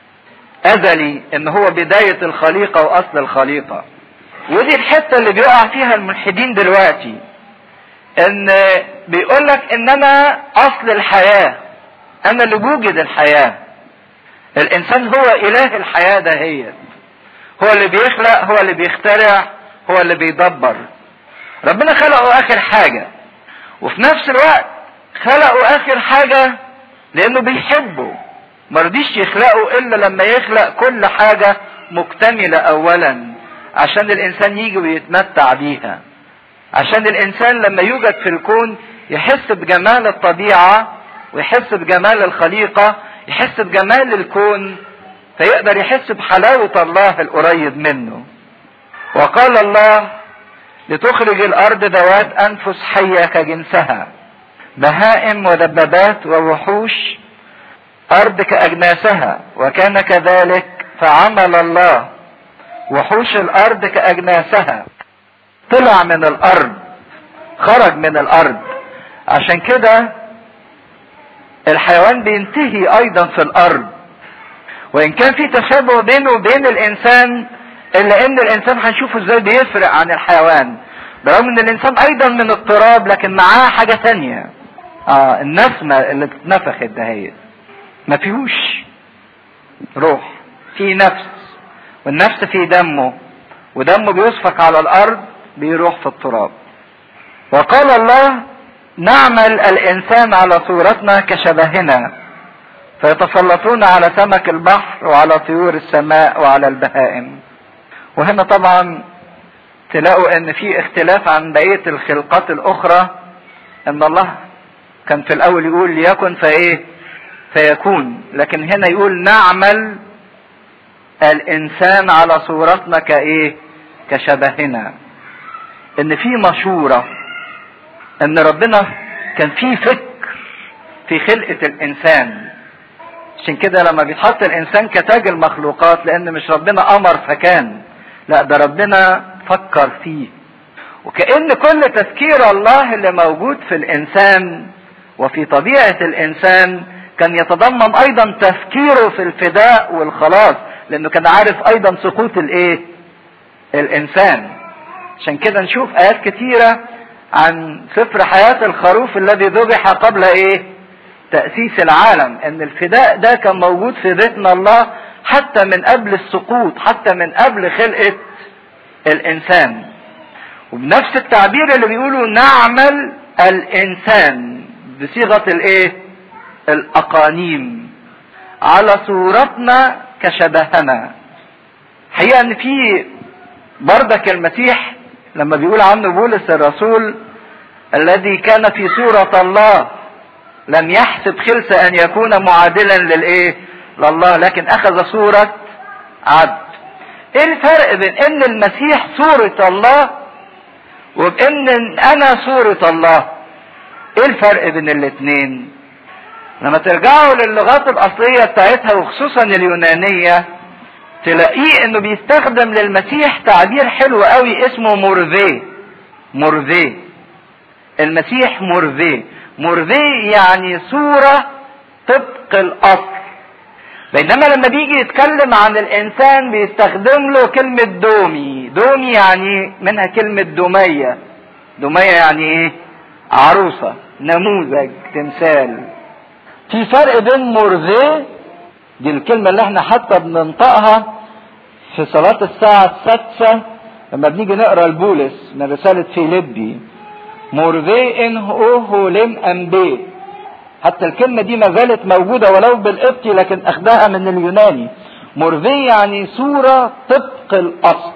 اذلي ان هو بداية الخليقة واصل الخليقة ودي الحتة اللي بيقع فيها الملحدين دلوقتي ان بيقولك ان انا اصل الحياة انا اللي بوجد الحياة الانسان هو اله الحياة ده هي هو اللي بيخلق هو اللي بيخترع هو اللي بيدبر ربنا خلقه اخر حاجة وفي نفس الوقت خلقه اخر حاجة لانه بيحبه مرضيش يخلقه الا لما يخلق كل حاجة مكتملة اولا عشان الانسان يجي ويتمتع بيها عشان الانسان لما يوجد في الكون يحس بجمال الطبيعة ويحس بجمال الخليقة يحس بجمال الكون فيقدر يحس بحلاوة الله القريب منه وقال الله لتخرج الارض ذوات انفس حية كجنسها بهائم ودبابات ووحوش ارض كاجناسها وكان كذلك فعمل الله وحوش الارض كاجناسها طلع من الارض خرج من الارض عشان كده الحيوان بينتهي ايضا في الارض وان كان في تشابه بينه وبين الانسان الا ان الانسان هنشوفه ازاي بيفرق عن الحيوان برغم ان الانسان ايضا من التراب لكن معاه حاجة تانية اه النسمة اللي اتنفخت دهيت ما فيهوش روح في نفس والنفس في دمه ودمه بيسفك على الارض بيروح في التراب وقال الله نعمل الانسان على صورتنا كشبهنا فيتسلطون على سمك البحر وعلى طيور السماء وعلى البهائم وهنا طبعا تلاقوا ان في اختلاف عن بقية الخلقات الاخرى ان الله كان في الاول يقول ليكن فايه فيكون لكن هنا يقول نعمل الانسان على صورتنا كايه كشبهنا ان في مشورة ان ربنا كان في فكر في خلقة الانسان عشان كده لما بيتحط الانسان كتاج المخلوقات لان مش ربنا امر فكان لا ده ربنا فكر فيه وكأن كل تفكير الله اللي موجود في الانسان وفي طبيعة الانسان كان يتضمن ايضا تفكيره في الفداء والخلاص لانه كان عارف ايضا سقوط الايه الانسان عشان كده نشوف ايات كتيرة عن سفر حياة الخروف الذي ذبح قبل ايه تأسيس العالم ان الفداء ده كان موجود في بيتنا الله حتى من قبل السقوط حتى من قبل خلقة الانسان وبنفس التعبير اللي بيقولوا نعمل الانسان بصيغة الايه الاقانيم على صورتنا كشبهنا حقيقة ان في بردك المسيح لما بيقول عنه بولس الرسول الذي كان في صورة الله لم يحسب خلس ان يكون معادلا للايه لله لكن اخذ صورة عبد ايه الفرق بين ان المسيح صورة الله وبان انا صورة الله ايه الفرق بين الاتنين لما ترجعوا للغات الاصلية بتاعتها وخصوصا اليونانية تلاقيه انه بيستخدم للمسيح تعبير حلو قوي اسمه مورفي مورفي المسيح مورفي مورفي يعني صورة طبق الاصل بينما لما بيجي يتكلم عن الانسان بيستخدم له كلمة دومي دومي يعني منها كلمة دومية دومية يعني ايه عروسة نموذج تمثال في فرق بين مورفي دي الكلمة اللي احنا حتى بننطقها في صلاة الساعة السادسة لما بنيجي نقرا البولس من رسالة فيليبي مورفي ان هو لم امبي حتى الكلمة دي ما زالت موجودة ولو بالقبطي لكن اخدها من اليوناني مورفي يعني صورة طبق الأصل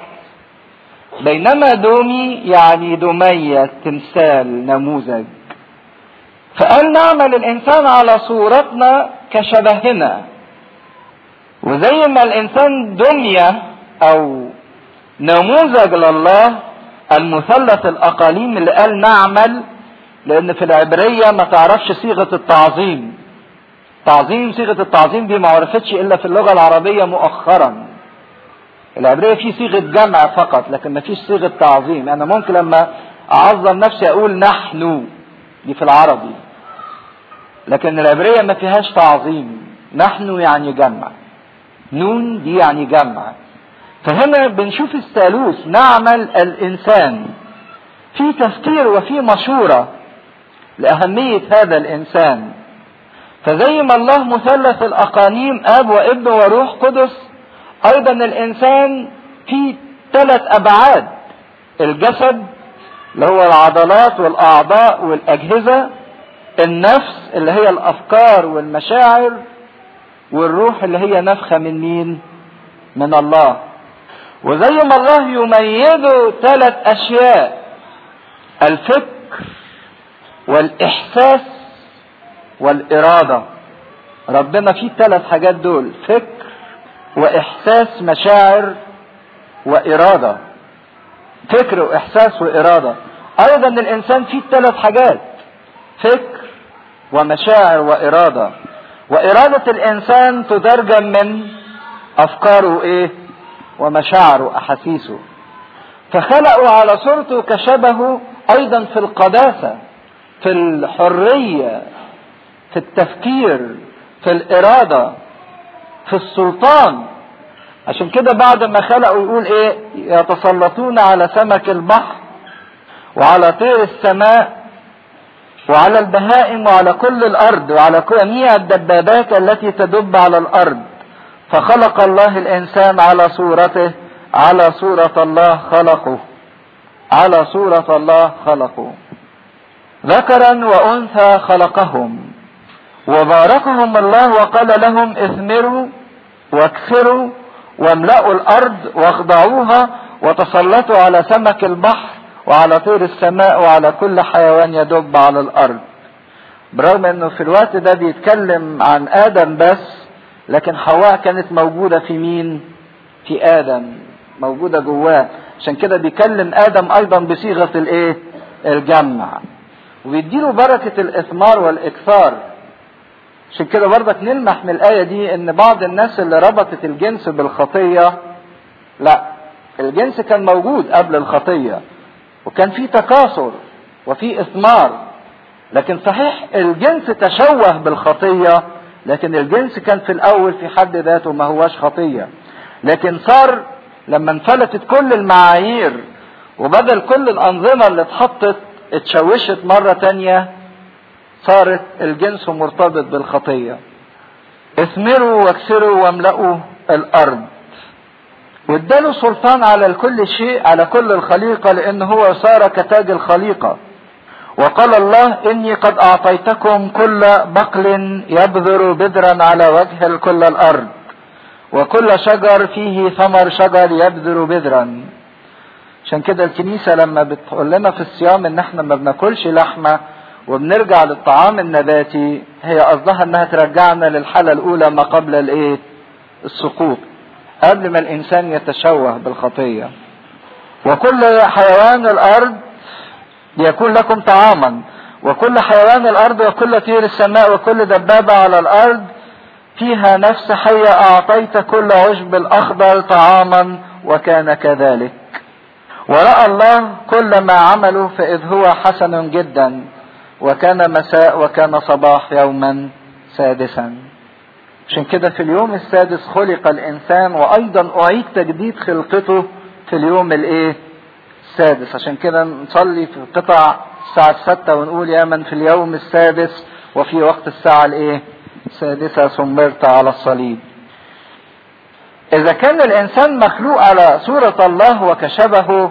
بينما دومي يعني دمية تمثال نموذج فقال نعمل الإنسان على صورتنا كشبهنا وزي ما الإنسان دمية أو نموذج لله المثلث الأقاليم اللي قال نعمل لأن في العبرية ما تعرفش صيغة التعظيم تعظيم صيغة التعظيم دي ما عرفتش إلا في اللغة العربية مؤخرا العبرية في صيغة جمع فقط لكن ما فيش صيغة تعظيم أنا ممكن لما أعظم نفسي أقول نحن دي في العربي لكن العبرية ما فيهاش تعظيم نحن يعني جمع نون دي يعني جمع فهنا بنشوف الثالوث نعمل الإنسان في تفكير وفي مشورة لأهمية هذا الإنسان فزي ما الله مثلث الأقانيم أب وابن وروح قدس أيضا الإنسان في ثلاث أبعاد الجسد اللي هو العضلات والأعضاء والأجهزة النفس اللي هي الأفكار والمشاعر والروح اللي هي نفخة من مين؟ من الله وزي ما الله يميزه ثلاث أشياء الفكر والإحساس والإرادة ربنا فيه ثلاث حاجات دول فكر وإحساس مشاعر وإرادة فكر وإحساس وإرادة أيضا الإنسان فيه ثلاث حاجات فكر ومشاعر وإرادة وإرادة الإنسان تترجم من أفكاره إيه ومشاعره وأحاسيسه فخلقوا على صورته كشبهه أيضا في القداسة في الحرية في التفكير في الإرادة في السلطان عشان كده بعد ما خلقوا يقول ايه يتسلطون على سمك البحر وعلى طير السماء وعلى البهائم وعلى كل الارض وعلى جميع الدبابات التي تدب على الارض فخلق الله الانسان على صورته على صورة الله خلقه على صورة الله خلقه ذكرا وانثى خلقهم وباركهم الله وقال لهم اثمروا واكثروا واملأوا الارض واخضعوها وتسلطوا على سمك البحر وعلى طير السماء وعلى كل حيوان يدب على الارض برغم انه في الوقت ده بيتكلم عن ادم بس لكن حواء كانت موجوده في مين في ادم موجوده جواه عشان كده بيكلم ادم ايضا بصيغه الايه الجمع وبيديله بركه الاثمار والاكثار عشان كده برضك نلمح من الآية دي إن بعض الناس اللي ربطت الجنس بالخطية لا الجنس كان موجود قبل الخطية وكان في تكاثر وفي إثمار لكن صحيح الجنس تشوه بالخطية لكن الجنس كان في الأول في حد ذاته ما هواش خطية لكن صار لما انفلتت كل المعايير وبدل كل الأنظمة اللي اتحطت اتشوشت مرة تانية صارت الجنس مرتبط بالخطية اثمروا واكسروا واملأوا الأرض واداله سلطان على كل شيء على كل الخليقة لأن هو صار كتاج الخليقة وقال الله إني قد أعطيتكم كل بقل يبذر بذرا على وجه كل الأرض وكل شجر فيه ثمر شجر يبذر بذرا عشان كده الكنيسة لما بتقول لنا في الصيام ان احنا ما بناكلش لحمة وبنرجع للطعام النباتي هي قصدها انها ترجعنا للحالة الاولى ما قبل الايه السقوط قبل ما الانسان يتشوه بالخطية وكل حيوان الارض ليكون لكم طعاما وكل حيوان الارض وكل طير السماء وكل دبابة على الارض فيها نفس حية اعطيت كل عشب الاخضر طعاما وكان كذلك ورأى الله كل ما عمله فإذ هو حسن جدا وكان مساء وكان صباح يوما سادسا عشان كده في اليوم السادس خلق الإنسان وأيضا أعيد تجديد خلقته في اليوم الإيه السادس عشان كده نصلي في قطع الساعة الستة ونقول يا من في اليوم السادس وفي وقت الساعة الإيه السادسة ثمرت على الصليب إذا كان الإنسان مخلوق على صورة الله وكشبهه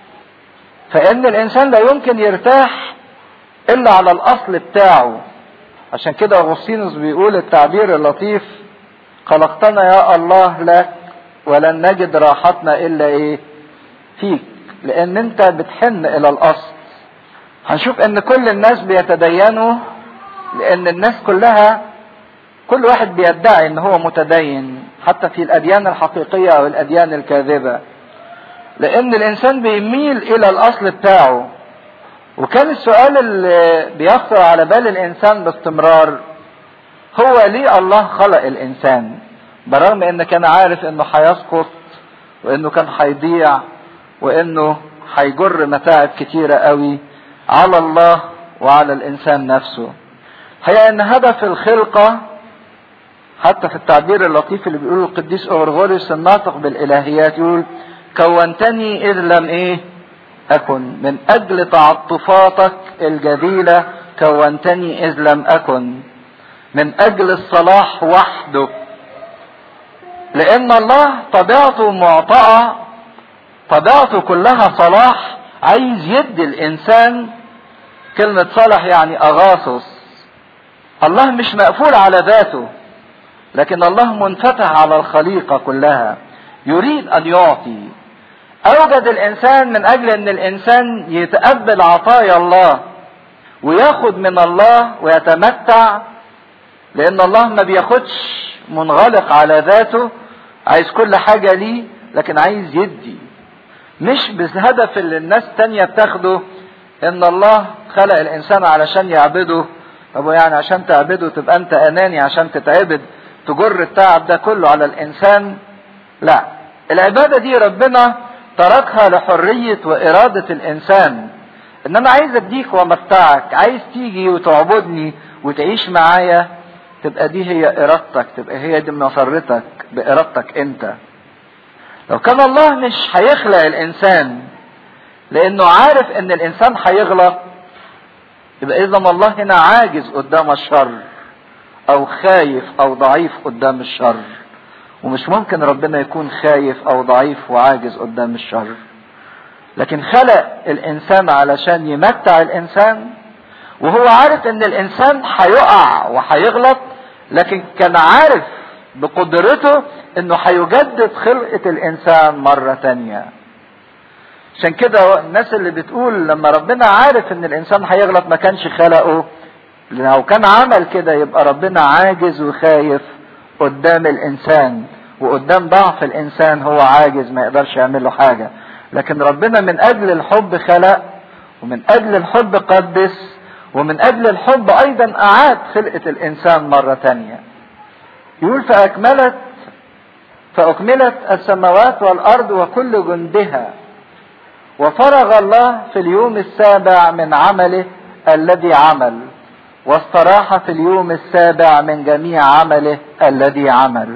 فإن الإنسان لا يمكن يرتاح إلا على الأصل بتاعه عشان كده أغسطينوس بيقول التعبير اللطيف خلقتنا يا الله لك ولن نجد راحتنا الا ايه فيك لان انت بتحن الى الاصل هنشوف ان كل الناس بيتدينوا لان الناس كلها كل واحد بيدعي ان هو متدين حتى في الاديان الحقيقيه او الاديان الكاذبه لان الانسان بيميل الى الاصل بتاعه وكان السؤال اللي بيخطر على بال الانسان باستمرار هو ليه الله خلق الانسان برغم ان كان عارف انه هيسقط وانه كان هيضيع وانه هيجر متاعب كتيره قوي على الله وعلى الانسان نفسه هي ان هدف الخلقه حتى في التعبير اللطيف اللي بيقوله القديس اورغوريوس الناطق بالالهيات يقول كونتني اذ لم ايه اكن من اجل تعاطفاتك الجديله كونتني اذ لم اكن من اجل الصلاح وحده لان الله طبيعته معطاءه طبيعته كلها صلاح عايز يدي الانسان كلمه صالح يعني اغاثس الله مش مقفول على ذاته لكن الله منفتح على الخليقه كلها يريد ان يعطي اوجد الانسان من اجل ان الانسان يتقبل عطايا الله وياخد من الله ويتمتع لان الله ما بياخدش منغلق على ذاته عايز كل حاجة ليه لكن عايز يدي مش بالهدف اللي الناس تانية بتاخده ان الله خلق الانسان علشان يعبده طب يعني عشان تعبده تبقى انت اناني عشان تتعبد تجر التعب ده كله على الانسان لا العبادة دي ربنا تركها لحرية وإرادة الإنسان إن أنا عايز أديك وأمتعك عايز تيجي وتعبدني وتعيش معايا تبقى دي هي إرادتك تبقى هي دي مسرتك بإرادتك أنت لو كان الله مش هيخلق الإنسان لأنه عارف إن الإنسان هيغلط يبقى إذا الله هنا عاجز قدام الشر أو خايف أو ضعيف قدام الشر ومش ممكن ربنا يكون خايف او ضعيف وعاجز قدام الشر لكن خلق الانسان علشان يمتع الانسان وهو عارف ان الانسان هيقع وهيغلط لكن كان عارف بقدرته انه هيجدد خلقة الانسان مرة تانية عشان كده الناس اللي بتقول لما ربنا عارف ان الانسان هيغلط ما كانش خلقه لو كان عمل كده يبقى ربنا عاجز وخايف قدام الانسان وقدام ضعف الانسان هو عاجز ما يقدرش يعمل له حاجه لكن ربنا من اجل الحب خلق ومن اجل الحب قدس ومن اجل الحب ايضا اعاد خلقه الانسان مره تانية يقول فاكملت فاكملت السماوات والارض وكل جندها وفرغ الله في اليوم السابع من عمله الذي عمل واستراح في اليوم السابع من جميع عمله الذي عمل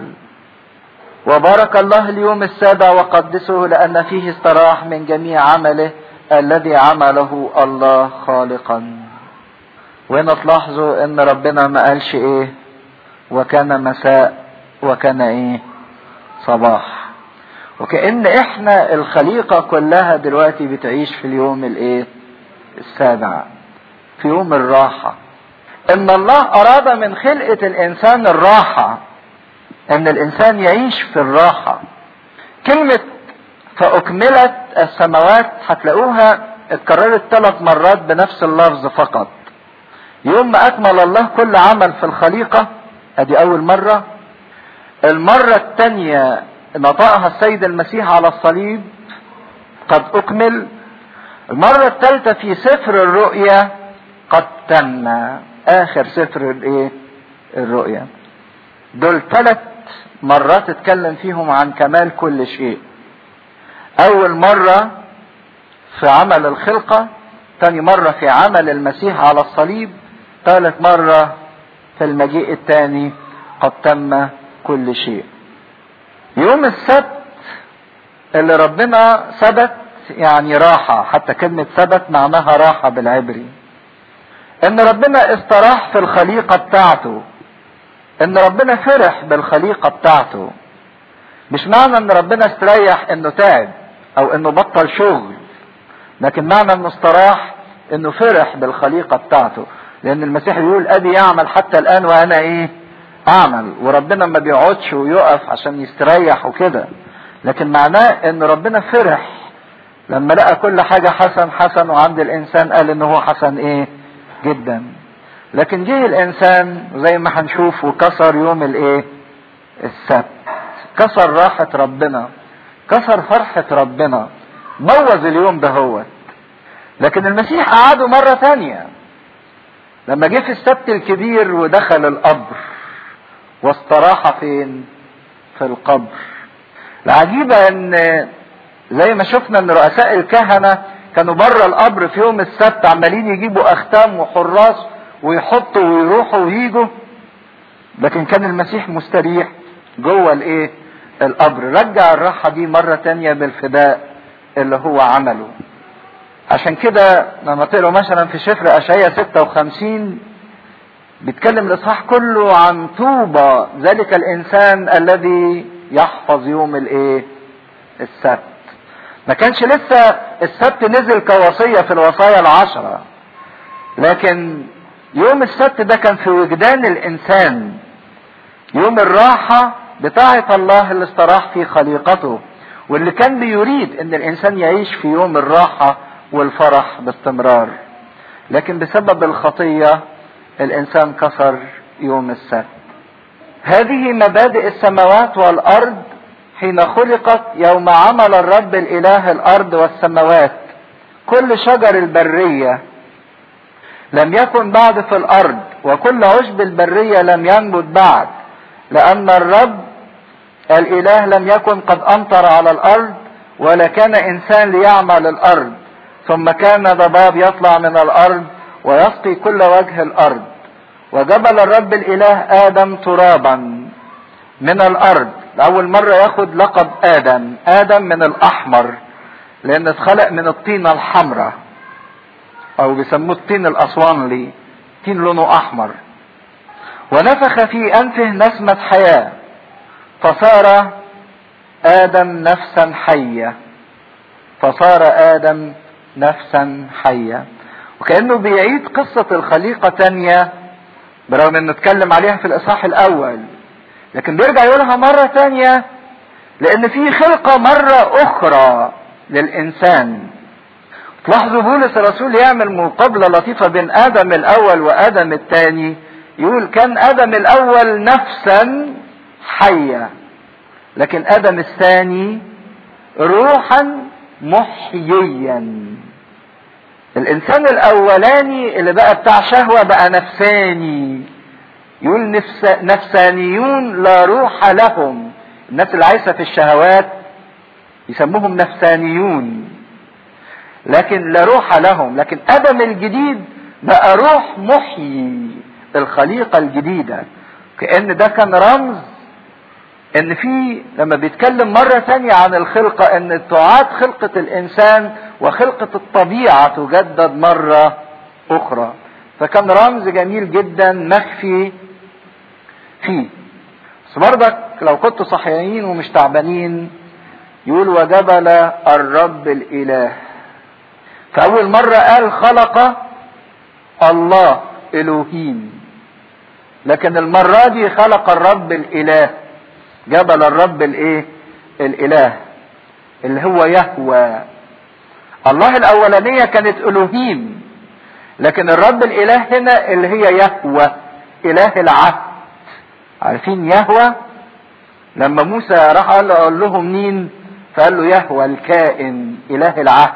وبارك الله اليوم السابع وقدسه لأن فيه استراح من جميع عمله الذي عمله الله خالقا وهنا تلاحظوا ان ربنا ما قالش ايه وكان مساء وكان ايه صباح وكأن احنا الخليقة كلها دلوقتي بتعيش في اليوم الايه السابع في يوم الراحة ان الله اراد من خلقة الانسان الراحة ان الانسان يعيش في الراحة كلمة فاكملت السماوات هتلاقوها اتكررت ثلاث مرات بنفس اللفظ فقط يوم ما اكمل الله كل عمل في الخليقة ادي اول مرة المرة الثانية نطقها السيد المسيح على الصليب قد اكمل المرة الثالثة في سفر الرؤيا قد تم اخر سفر الايه الرؤيا دول ثلاث مرات اتكلم فيهم عن كمال كل شيء اول مرة في عمل الخلقة تاني مرة في عمل المسيح على الصليب ثالث مرة في المجيء الثاني قد تم كل شيء يوم السبت اللي ربنا ثبت يعني راحة حتى كلمة ثبت معناها راحة بالعبري ان ربنا استراح في الخليقة بتاعته ان ربنا فرح بالخليقة بتاعته مش معنى ان ربنا استريح انه تعب او انه بطل شغل لكن معنى انه استراح انه فرح بالخليقة بتاعته لان المسيح بيقول ابي يعمل حتى الان وانا ايه اعمل وربنا ما بيقعدش ويقف عشان يستريح وكده لكن معناه ان ربنا فرح لما لقى كل حاجة حسن حسن وعند الانسان قال ان هو حسن ايه جدا لكن جه الانسان زي ما هنشوف وكسر يوم الايه السبت كسر راحة ربنا كسر فرحة ربنا بوظ اليوم دهوت لكن المسيح قعده مرة تانية لما جه في السبت الكبير ودخل القبر واستراح فين في القبر العجيبة ان زي ما شفنا ان رؤساء الكهنة كانوا بره القبر في يوم السبت عمالين يجيبوا اختام وحراس ويحطوا ويروحوا ويجوا لكن كان المسيح مستريح جوه الايه القبر رجع الراحة دي مرة تانية بالفداء اللي هو عمله عشان كده لما تقروا مثلا في سفر اشعياء 56 بيتكلم الاصحاح كله عن طوبى ذلك الانسان الذي يحفظ يوم الايه السبت ما كانش لسه السبت نزل كوصية في الوصايا العشرة لكن يوم السبت ده كان في وجدان الانسان يوم الراحة بتاعة الله اللي استراح في خليقته واللي كان بيريد ان الانسان يعيش في يوم الراحة والفرح باستمرار لكن بسبب الخطية الانسان كسر يوم السبت هذه مبادئ السماوات والارض حين خلقت يوم عمل الرب الاله الارض والسماوات كل شجر البرية لم يكن بعد في الارض وكل عشب البرية لم ينبت بعد لان الرب الاله لم يكن قد امطر على الارض ولا كان انسان ليعمل الارض ثم كان ضباب يطلع من الارض ويسقي كل وجه الارض وجبل الرب الاله ادم ترابا من الارض لاول مره ياخد لقب ادم ادم من الاحمر لان اتخلق من الطينه الحمراء او بيسموه الطين الاسوانلي طين لونه احمر ونفخ في انفه نسمه حياه فصار ادم نفسا حيه فصار ادم نفسا حيه وكانه بيعيد قصه الخليقه تانيه برغم انه اتكلم عليها في الاصحاح الاول لكن بيرجع يقولها مرة تانية لان في خلقة مرة اخرى للانسان تلاحظوا بولس الرسول يعمل مقابلة لطيفة بين ادم الاول وادم الثاني يقول كان ادم الاول نفسا حية لكن ادم الثاني روحا محييا الانسان الاولاني اللي بقى بتاع شهوة بقى نفساني يقول نفس نفسانيون لا روح لهم الناس اللي عايشة في الشهوات يسموهم نفسانيون لكن لا روح لهم لكن ادم الجديد بقى روح محيي الخليقة الجديدة كأن ده كان رمز ان في لما بيتكلم مرة ثانية عن الخلقة ان تعاد خلقة الانسان وخلقة الطبيعة تجدد مرة اخرى فكان رمز جميل جدا مخفي فيه بس برضك لو كنتوا صحيانين ومش تعبانين يقول وجبل الرب الاله فاول مرة قال خلق الله الوهيم لكن المرة دي خلق الرب الاله جبل الرب الايه الاله اللي هو يهوى الله الاولانية كانت الوهيم لكن الرب الاله هنا اللي هي يهوى اله العهد عارفين يهوى لما موسى راح قال قال لهم مين فقال له يهوى الكائن اله العهد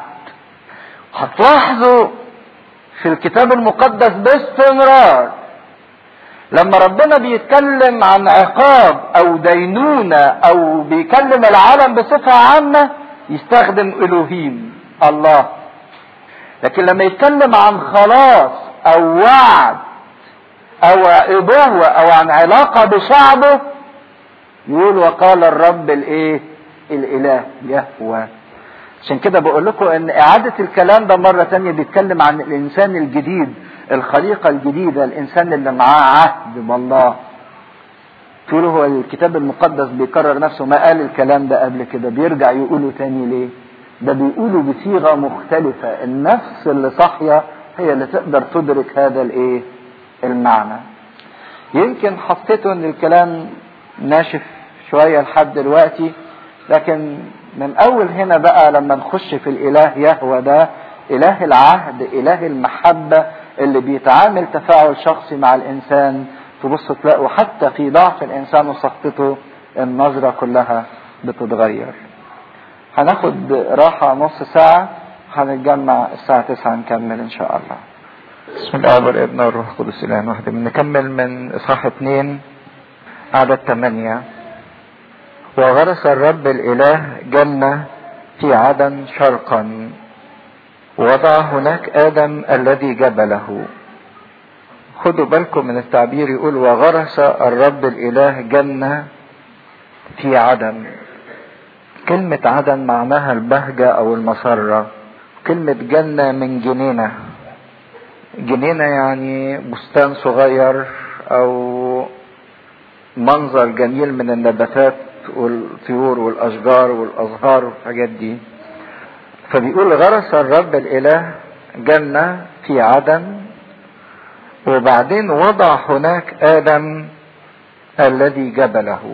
هتلاحظوا في الكتاب المقدس باستمرار لما ربنا بيتكلم عن عقاب او دينونة او بيكلم العالم بصفة عامة يستخدم الوهيم الله لكن لما يتكلم عن خلاص او وعد او ابوة او عن علاقة بشعبه يقول وقال الرب الايه الاله يهوى عشان كده بقول لكم ان اعادة الكلام ده مرة تانية بيتكلم عن الانسان الجديد الخليقة الجديدة الانسان اللي معاه عهد بالله تقولوا هو الكتاب المقدس بيكرر نفسه ما قال الكلام ده قبل كده بيرجع يقوله تاني ليه ده بيقوله بصيغة مختلفة النفس اللي صاحية هي اللي تقدر تدرك هذا الايه المعنى يمكن حسيتوا ان الكلام ناشف شوية لحد دلوقتي لكن من اول هنا بقى لما نخش في الاله يهوى ده اله العهد اله المحبة اللي بيتعامل تفاعل شخصي مع الانسان تبصوا تلاقوا حتى في ضعف الانسان وسقطته النظرة كلها بتتغير هناخد راحة نص ساعة هنتجمع الساعة 9 نكمل ان شاء الله بسم الله والابن والروح القدس الان واحد نكمل من اصحاح اثنين عدد ثمانية وغرس الرب الاله جنة في عدن شرقا وضع هناك ادم الذي جبله خدوا بالكم من التعبير يقول وغرس الرب الاله جنة في عدن كلمة عدن معناها البهجة او المسرة كلمة جنة من جنينة جنينة يعني بستان صغير او منظر جميل من النباتات والطيور والاشجار والازهار والحاجات دي فبيقول غرس الرب الاله جنة في عدن وبعدين وضع هناك ادم الذي جبله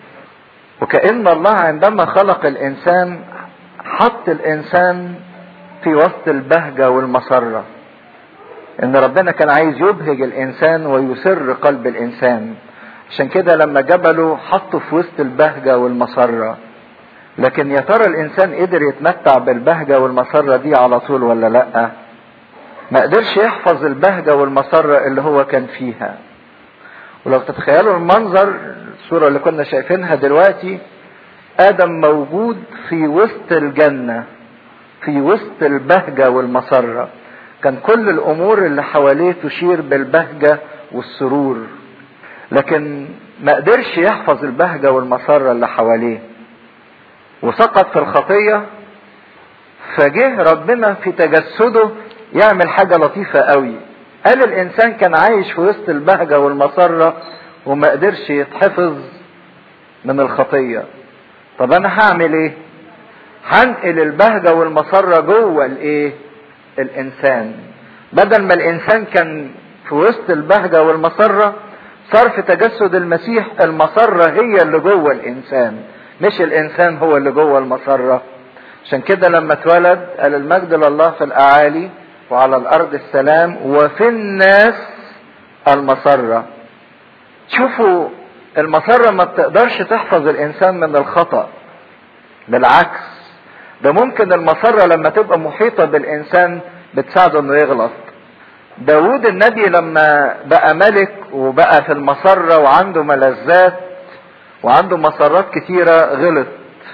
وكأن الله عندما خلق الانسان حط الانسان في وسط البهجة والمسرة ان ربنا كان عايز يبهج الانسان ويسر قلب الانسان عشان كده لما جبله حطه في وسط البهجة والمسرة لكن يا ترى الانسان قدر يتمتع بالبهجة والمسرة دي على طول ولا لا ما قدرش يحفظ البهجة والمسرة اللي هو كان فيها ولو تتخيلوا المنظر الصورة اللي كنا شايفينها دلوقتي ادم موجود في وسط الجنة في وسط البهجة والمسرة كان كل الامور اللي حواليه تشير بالبهجة والسرور لكن ما قدرش يحفظ البهجة والمسرة اللي حواليه وسقط في الخطية فجه ربنا في تجسده يعمل حاجة لطيفة قوي قال الانسان كان عايش في وسط البهجة والمسرة وما قدرش يتحفظ من الخطية طب انا هعمل ايه هنقل البهجة والمسرة جوه الايه الانسان بدل ما الانسان كان في وسط البهجة والمسرة صار في تجسد المسيح المسرة هي اللي جوه الانسان مش الانسان هو اللي جوه المسرة عشان كده لما اتولد قال المجد لله في الاعالي وعلى الارض السلام وفي الناس المسرة شوفوا المسرة ما بتقدرش تحفظ الانسان من الخطأ بالعكس ده ممكن المسرة لما تبقى محيطة بالانسان بتساعده انه يغلط داود النبي لما بقى ملك وبقى في المسرة وعنده ملذات وعنده مسرات كتيرة غلط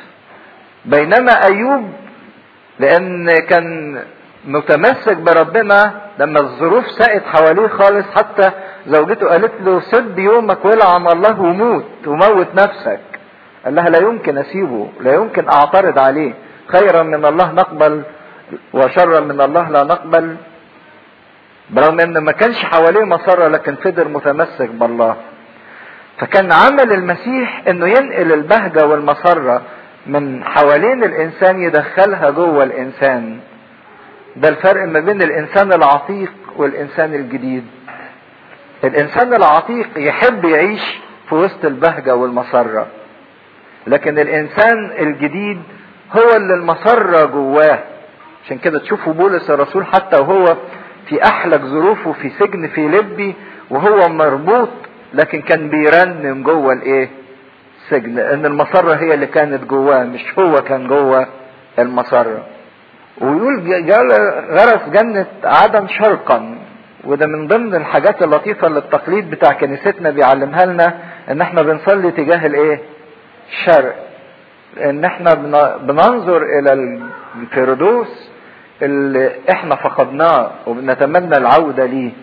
بينما ايوب لان كان متمسك بربنا لما الظروف سقت حواليه خالص حتى زوجته قالت له سد يومك ولعن الله وموت وموت نفسك قال لها لا يمكن اسيبه لا يمكن اعترض عليه خيرا من الله نقبل وشرا من الله لا نقبل برغم ان ما كانش حواليه مسرة لكن فضل متمسك بالله فكان عمل المسيح انه ينقل البهجة والمسرة من حوالين الانسان يدخلها جوه الانسان ده الفرق ما بين الانسان العتيق والانسان الجديد الانسان العتيق يحب يعيش في وسط البهجة والمسرة لكن الانسان الجديد هو اللي المسرة جواه عشان كده تشوفوا بولس الرسول حتى وهو في احلك ظروفه في سجن في لبي وهو مربوط لكن كان بيرنم جوه الايه السجن ان المسرة هي اللي كانت جواه مش هو كان جوه المسرة ويقول جال غرس جنة عدن شرقا وده من ضمن الحاجات اللطيفة اللي التقليد بتاع كنيستنا بيعلمها لنا ان احنا بنصلي تجاه الايه الشرق ان احنا بننظر الى الفردوس اللي احنا فقدناه وبنتمنى العودة ليه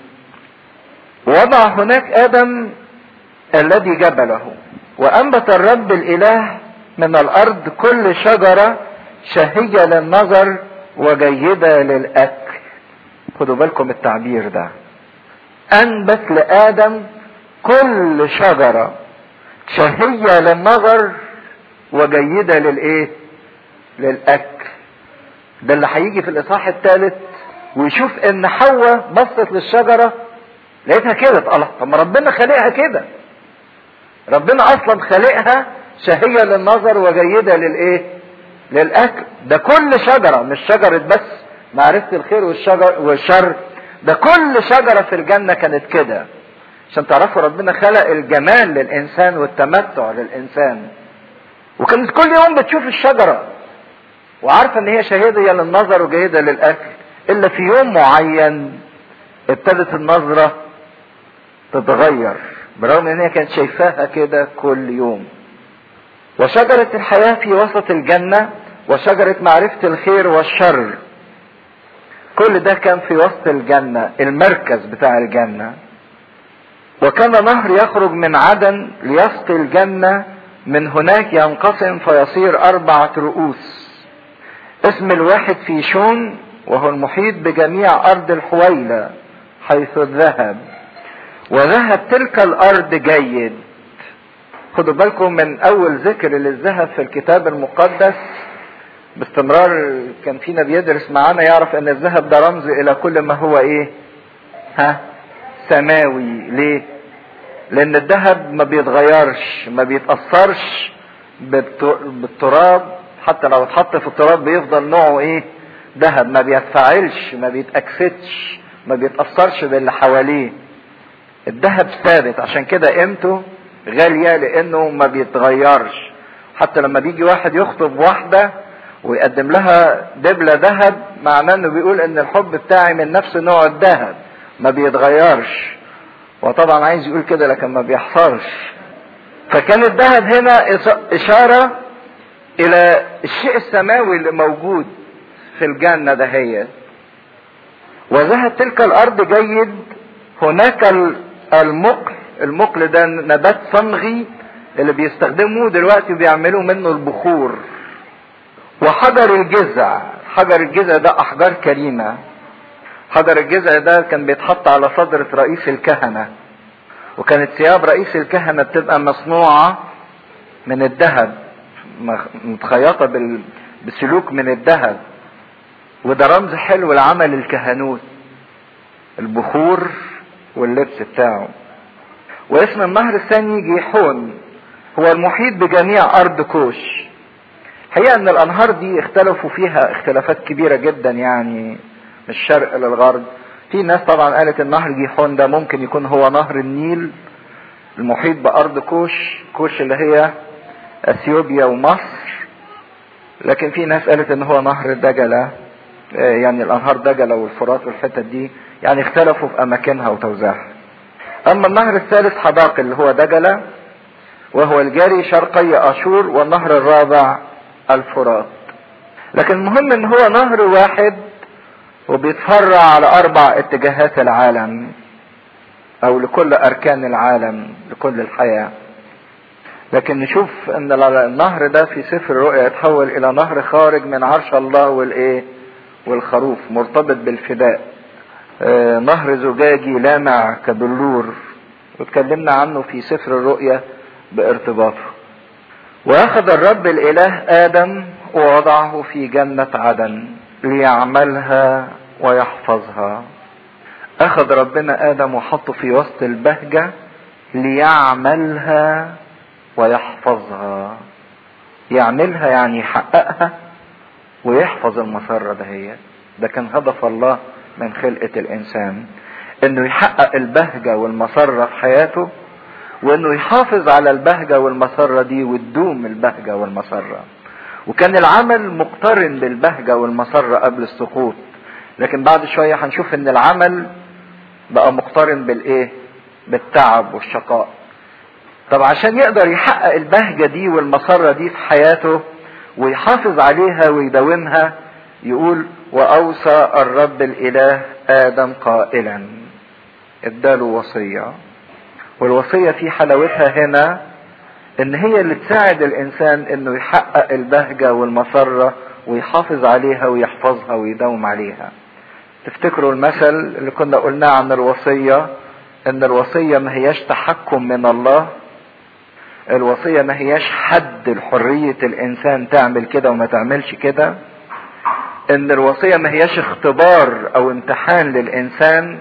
وضع هناك ادم الذي جبله وانبت الرب الاله من الارض كل شجرة شهية للنظر وجيدة للاكل خدوا بالكم التعبير ده انبت لادم كل شجرة شهية للنظر وجيدة للايه للاكل ده اللي هيجي في الاصحاح الثالث ويشوف ان حواء بصت للشجرة لقيتها كده الله طب ما ربنا خالقها كده ربنا اصلا خالقها شهية للنظر وجيدة للايه للاكل ده كل شجرة مش شجرة بس معرفة الخير والشجر والشر ده كل شجرة في الجنة كانت كده عشان تعرفوا ربنا خلق الجمال للإنسان والتمتع للإنسان وكانت كل يوم بتشوف الشجرة وعارفة إن هي شهيدة للنظر وجيدة للأكل إلا في يوم معين ابتدت النظرة تتغير برغم إن هي كانت شايفاها كده كل يوم وشجرة الحياة في وسط الجنة وشجرة معرفة الخير والشر كل ده كان في وسط الجنة المركز بتاع الجنة وكان نهر يخرج من عدن ليسقي الجنة من هناك ينقسم فيصير أربعة رؤوس اسم الواحد في شون وهو المحيط بجميع أرض الحويلة حيث الذهب وذهب تلك الأرض جيد خدوا بالكم من أول ذكر للذهب في الكتاب المقدس باستمرار كان فينا بيدرس معانا يعرف ان الذهب ده رمز الى كل ما هو ايه ها سماوي ليه لان الذهب ما بيتغيرش ما بيتأثرش بالتراب حتى لو اتحط في التراب بيفضل نوعه ايه ذهب ما بيتفاعلش ما بيتأكسدش ما بيتأثرش باللي حواليه الذهب ثابت عشان كده قيمته غالية لانه ما بيتغيرش حتى لما بيجي واحد يخطب واحدة ويقدم لها دبلة ذهب معناه انه بيقول ان الحب بتاعي من نفس نوع الذهب ما بيتغيرش وطبعا عايز يقول كده لكن ما بيحصلش فكان الذهب هنا اشارة الى الشيء السماوي اللي موجود في الجنة دهيت وذهب تلك الارض جيد هناك المقل المقل ده نبات صمغي اللي بيستخدموه دلوقتي وبيعملوا منه البخور وحجر الجزع حجر الجزع ده احجار كريمه حجر الجزع ده كان بيتحط على صدرة رئيس الكهنة وكانت ثياب رئيس الكهنة بتبقى مصنوعة من الذهب متخيطة بسلوك من الذهب وده رمز حلو لعمل الكهنوت البخور واللبس بتاعه واسم النهر الثاني جيحون هو المحيط بجميع ارض كوش حقيقة ان الانهار دي اختلفوا فيها اختلافات كبيرة جدا يعني من الشرق للغرب في ناس طبعا قالت النهر جيحون ده ممكن يكون هو نهر النيل المحيط بارض كوش كوش اللي هي اثيوبيا ومصر لكن في ناس قالت ان هو نهر دجلة يعني الانهار دجلة والفرات والحتت دي يعني اختلفوا في اماكنها وتوزيعها اما النهر الثالث حداق اللي هو دجلة وهو الجاري شرقي اشور والنهر الرابع الفرات لكن المهم ان هو نهر واحد وبيتفرع على اربع اتجاهات العالم او لكل اركان العالم لكل الحياة لكن نشوف ان النهر ده في سفر الرؤيا يتحول الى نهر خارج من عرش الله والايه والخروف مرتبط بالفداء آه نهر زجاجي لامع كبلور واتكلمنا عنه في سفر الرؤيا بارتباطه واخذ الرب الاله ادم ووضعه في جنة عدن ليعملها ويحفظها اخذ ربنا ادم وحطه في وسط البهجة ليعملها ويحفظها يعملها يعني يحققها ويحفظ المسرة دهيت ده كان هدف الله من خلقة الانسان انه يحقق البهجة والمسرة في حياته وانه يحافظ على البهجة والمسرة دي وتدوم البهجة والمسرة وكان العمل مقترن بالبهجة والمسرة قبل السقوط لكن بعد شوية هنشوف ان العمل بقى مقترن بالايه بالتعب والشقاء طب عشان يقدر يحقق البهجة دي والمسرة دي في حياته ويحافظ عليها ويداومها يقول واوصى الرب الاله ادم قائلا اداله وصيه والوصية في حلاوتها هنا ان هي اللي تساعد الانسان انه يحقق البهجة والمسرة ويحافظ عليها ويحفظها ويداوم عليها تفتكروا المثل اللي كنا قلناه عن الوصية ان الوصية ما هياش تحكم من الله الوصية ما هياش حد لحرية الانسان تعمل كده وما تعملش كده ان الوصية ما هياش اختبار او امتحان للانسان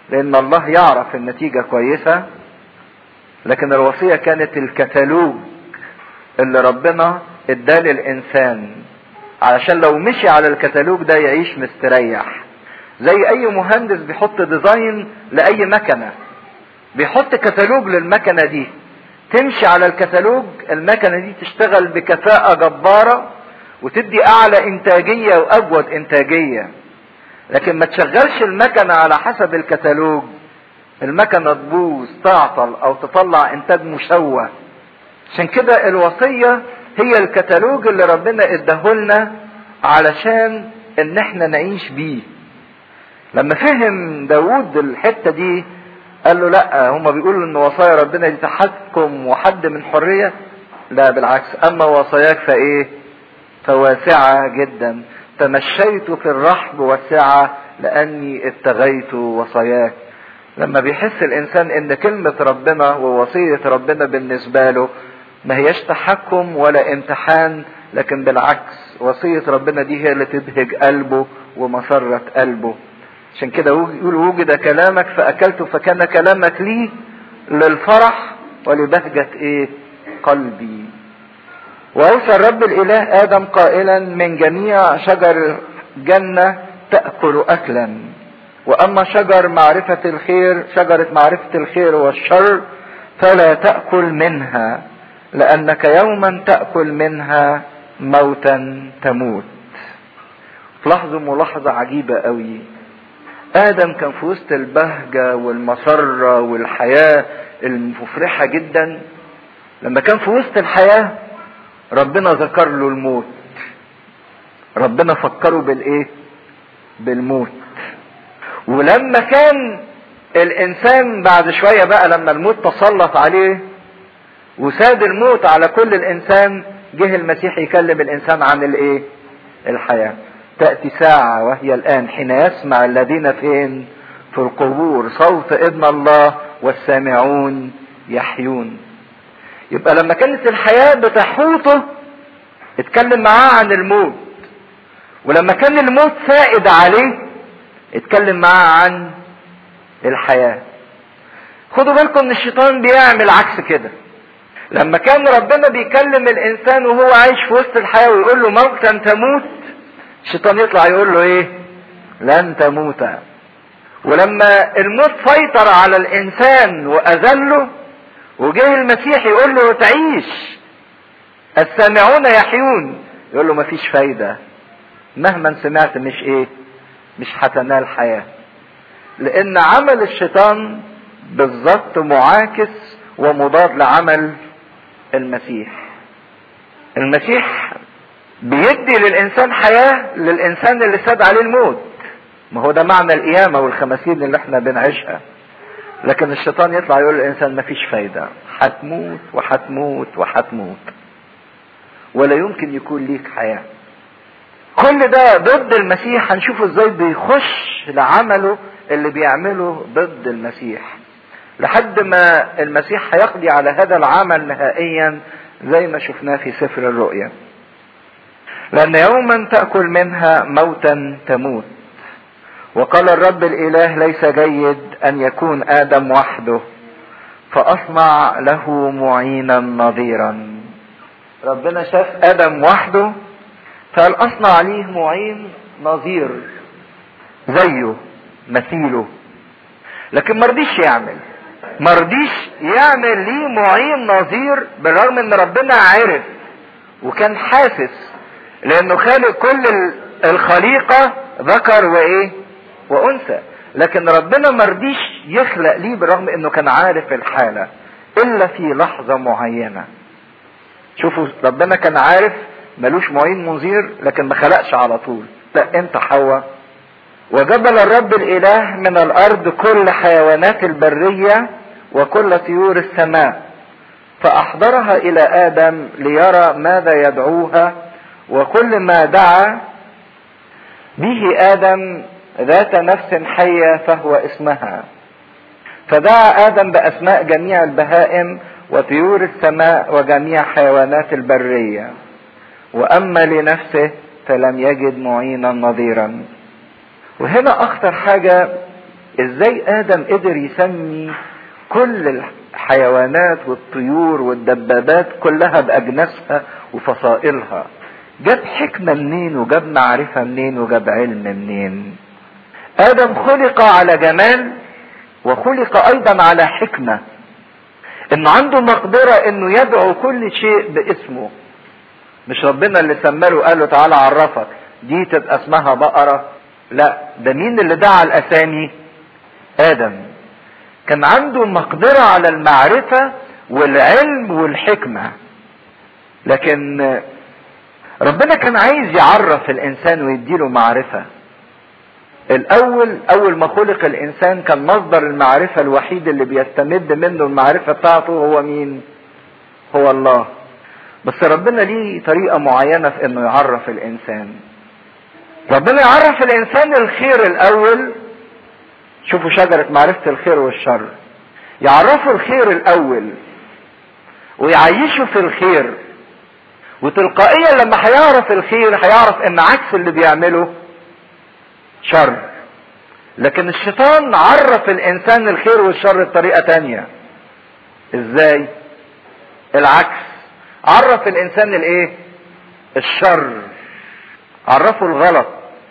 لان الله يعرف النتيجة كويسة لكن الوصية كانت الكتالوج اللي ربنا اداه للانسان علشان لو مشي على الكتالوج ده يعيش مستريح زي اي مهندس بيحط ديزاين لاي مكنة بيحط كتالوج للمكنة دي تمشي على الكتالوج المكنة دي تشتغل بكفاءة جبارة وتدي اعلى انتاجية واجود انتاجية لكن ما تشغلش المكنة على حسب الكتالوج المكنة تبوظ تعطل او تطلع انتاج مشوه عشان كده الوصية هي الكتالوج اللي ربنا اداهولنا علشان ان احنا نعيش بيه لما فهم داود الحتة دي قال له لا هما بيقولوا ان وصايا ربنا دي تحكم وحد من حرية لا بالعكس اما وصاياك فايه فواسعة جدا تمشيت في الرحب والسعة لاني ابتغيت وصاياك لما بيحس الانسان ان كلمة ربنا ووصية ربنا بالنسبة له ما هيش تحكم ولا امتحان لكن بالعكس وصية ربنا دي هي اللي تبهج قلبه ومسرة قلبه عشان كده يقول وجد كلامك فأكلته فكان كلامك لي للفرح ولبهجة ايه قلبي وأوصى الرب الإله آدم قائلا من جميع شجر جنة تأكل أكلا وأما شجر معرفة الخير شجرة معرفة الخير والشر فلا تأكل منها لأنك يوما تأكل منها موتا تموت تلاحظوا ملاحظة عجيبة قوي آدم كان في وسط البهجة والمسرة والحياة المفرحة جدا لما كان في وسط الحياة ربنا ذكر له الموت ربنا فكره بالايه بالموت ولما كان الانسان بعد شوية بقى لما الموت تسلط عليه وساد الموت على كل الانسان جه المسيح يكلم الانسان عن الايه الحياة تأتي ساعة وهي الآن حين يسمع الذين فين في القبور صوت ابن الله والسامعون يحيون يبقى لما كانت الحياة بتحوطه اتكلم معاه عن الموت ولما كان الموت سائد عليه اتكلم معاه عن الحياة خدوا بالكم ان الشيطان بيعمل عكس كده لما كان ربنا بيكلم الانسان وهو عايش في وسط الحياة ويقول له موتا تموت الشيطان يطلع يقول له ايه لن تموت ولما الموت سيطر على الانسان واذله وجه المسيح يقول له تعيش السامعون يحيون يقول له مفيش فايدة مهما سمعت مش ايه مش هتنال حياة لان عمل الشيطان بالظبط معاكس ومضاد لعمل المسيح المسيح بيدي للانسان حياة للانسان اللي ساد عليه الموت ما هو ده معنى القيامة والخمسين اللي احنا بنعيشها لكن الشيطان يطلع يقول للانسان مفيش فايدة هتموت وهتموت وهتموت ولا يمكن يكون ليك حياة كل ده ضد المسيح هنشوفه ازاي بيخش لعمله اللي بيعمله ضد المسيح لحد ما المسيح هيقضي على هذا العمل نهائيا زي ما شفناه في سفر الرؤيا لأن يوما تأكل منها موتا تموت وقال الرب الإله ليس جيد أن يكون آدم وحده فأصنع له معينا نظيرا ربنا شاف آدم وحده فقال أصنع ليه معين نظير زيه مثيله لكن مرضيش يعمل مرضيش يعمل ليه معين نظير بالرغم ان ربنا عرف وكان حاسس لانه خالق كل الخليقة ذكر وايه وانثى لكن ربنا مرضيش يخلق ليه بالرغم انه كان عارف الحالة الا في لحظة معينة شوفوا ربنا كان عارف ملوش معين منظير لكن ما خلقش على طول لا انت حواء وجبل الرب الاله من الارض كل حيوانات البرية وكل طيور السماء فاحضرها الى ادم ليرى ماذا يدعوها وكل ما دعا به ادم ذات نفس حية فهو اسمها فدعا ادم باسماء جميع البهائم وطيور السماء وجميع حيوانات البرية واما لنفسه فلم يجد معينا نظيرا وهنا اخطر حاجة ازاي ادم قدر يسمي كل الحيوانات والطيور والدبابات كلها باجناسها وفصائلها جاب حكمة منين وجاب معرفة منين وجاب علم منين ادم خلق على جمال وخلق ايضا على حكمة انه عنده مقدرة انه يدعو كل شيء باسمه مش ربنا اللي سماله قال له تعالى عرفك دي تبقى اسمها بقرة لا ده مين اللي دعا الاسامي ادم كان عنده مقدرة على المعرفة والعلم والحكمة لكن ربنا كان عايز يعرف الانسان ويديله معرفة الاول اول ما خلق الانسان كان مصدر المعرفة الوحيد اللي بيستمد منه المعرفة بتاعته هو مين هو الله بس ربنا ليه طريقة معينة في انه يعرف الانسان ربنا يعرف الانسان الخير الاول شوفوا شجرة معرفة الخير والشر يعرفوا الخير الاول ويعيشوا في الخير وتلقائيا لما هيعرف الخير هيعرف ان عكس اللي بيعمله شر لكن الشيطان عرف الانسان الخير والشر بطريقة تانية ازاي العكس عرف الانسان الايه الشر عرفه الغلط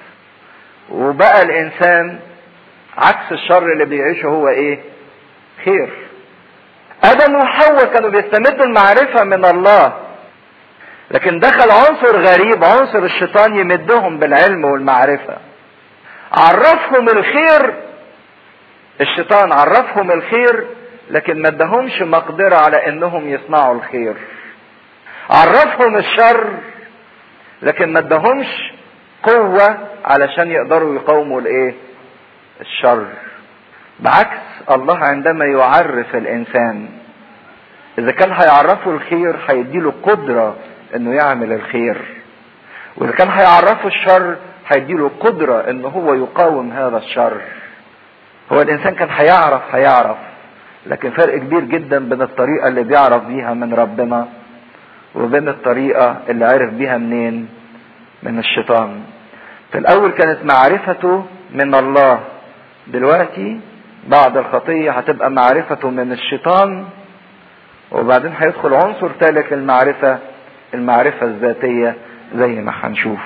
وبقى الانسان عكس الشر اللي بيعيشه هو ايه خير ادم وحواء كانوا بيستمدوا المعرفة من الله لكن دخل عنصر غريب عنصر الشيطان يمدهم بالعلم والمعرفة عرفهم الخير الشيطان عرفهم الخير لكن ما ادهمش مقدرة على انهم يصنعوا الخير عرفهم الشر لكن ما ادهمش قوة علشان يقدروا يقاوموا الايه الشر بعكس الله عندما يعرف الانسان اذا كان هيعرفه الخير هيديله قدرة انه يعمل الخير واذا كان هيعرفه الشر هيديله قدرة ان هو يقاوم هذا الشر هو الانسان كان هيعرف هيعرف لكن فرق كبير جدا بين الطريقة اللي بيعرف بيها من ربنا وبين الطريقة اللي عرف بيها منين من الشيطان في الاول كانت معرفته من الله دلوقتي بعد الخطية هتبقى معرفته من الشيطان وبعدين هيدخل عنصر ثالث المعرفة المعرفة الذاتية زي ما هنشوف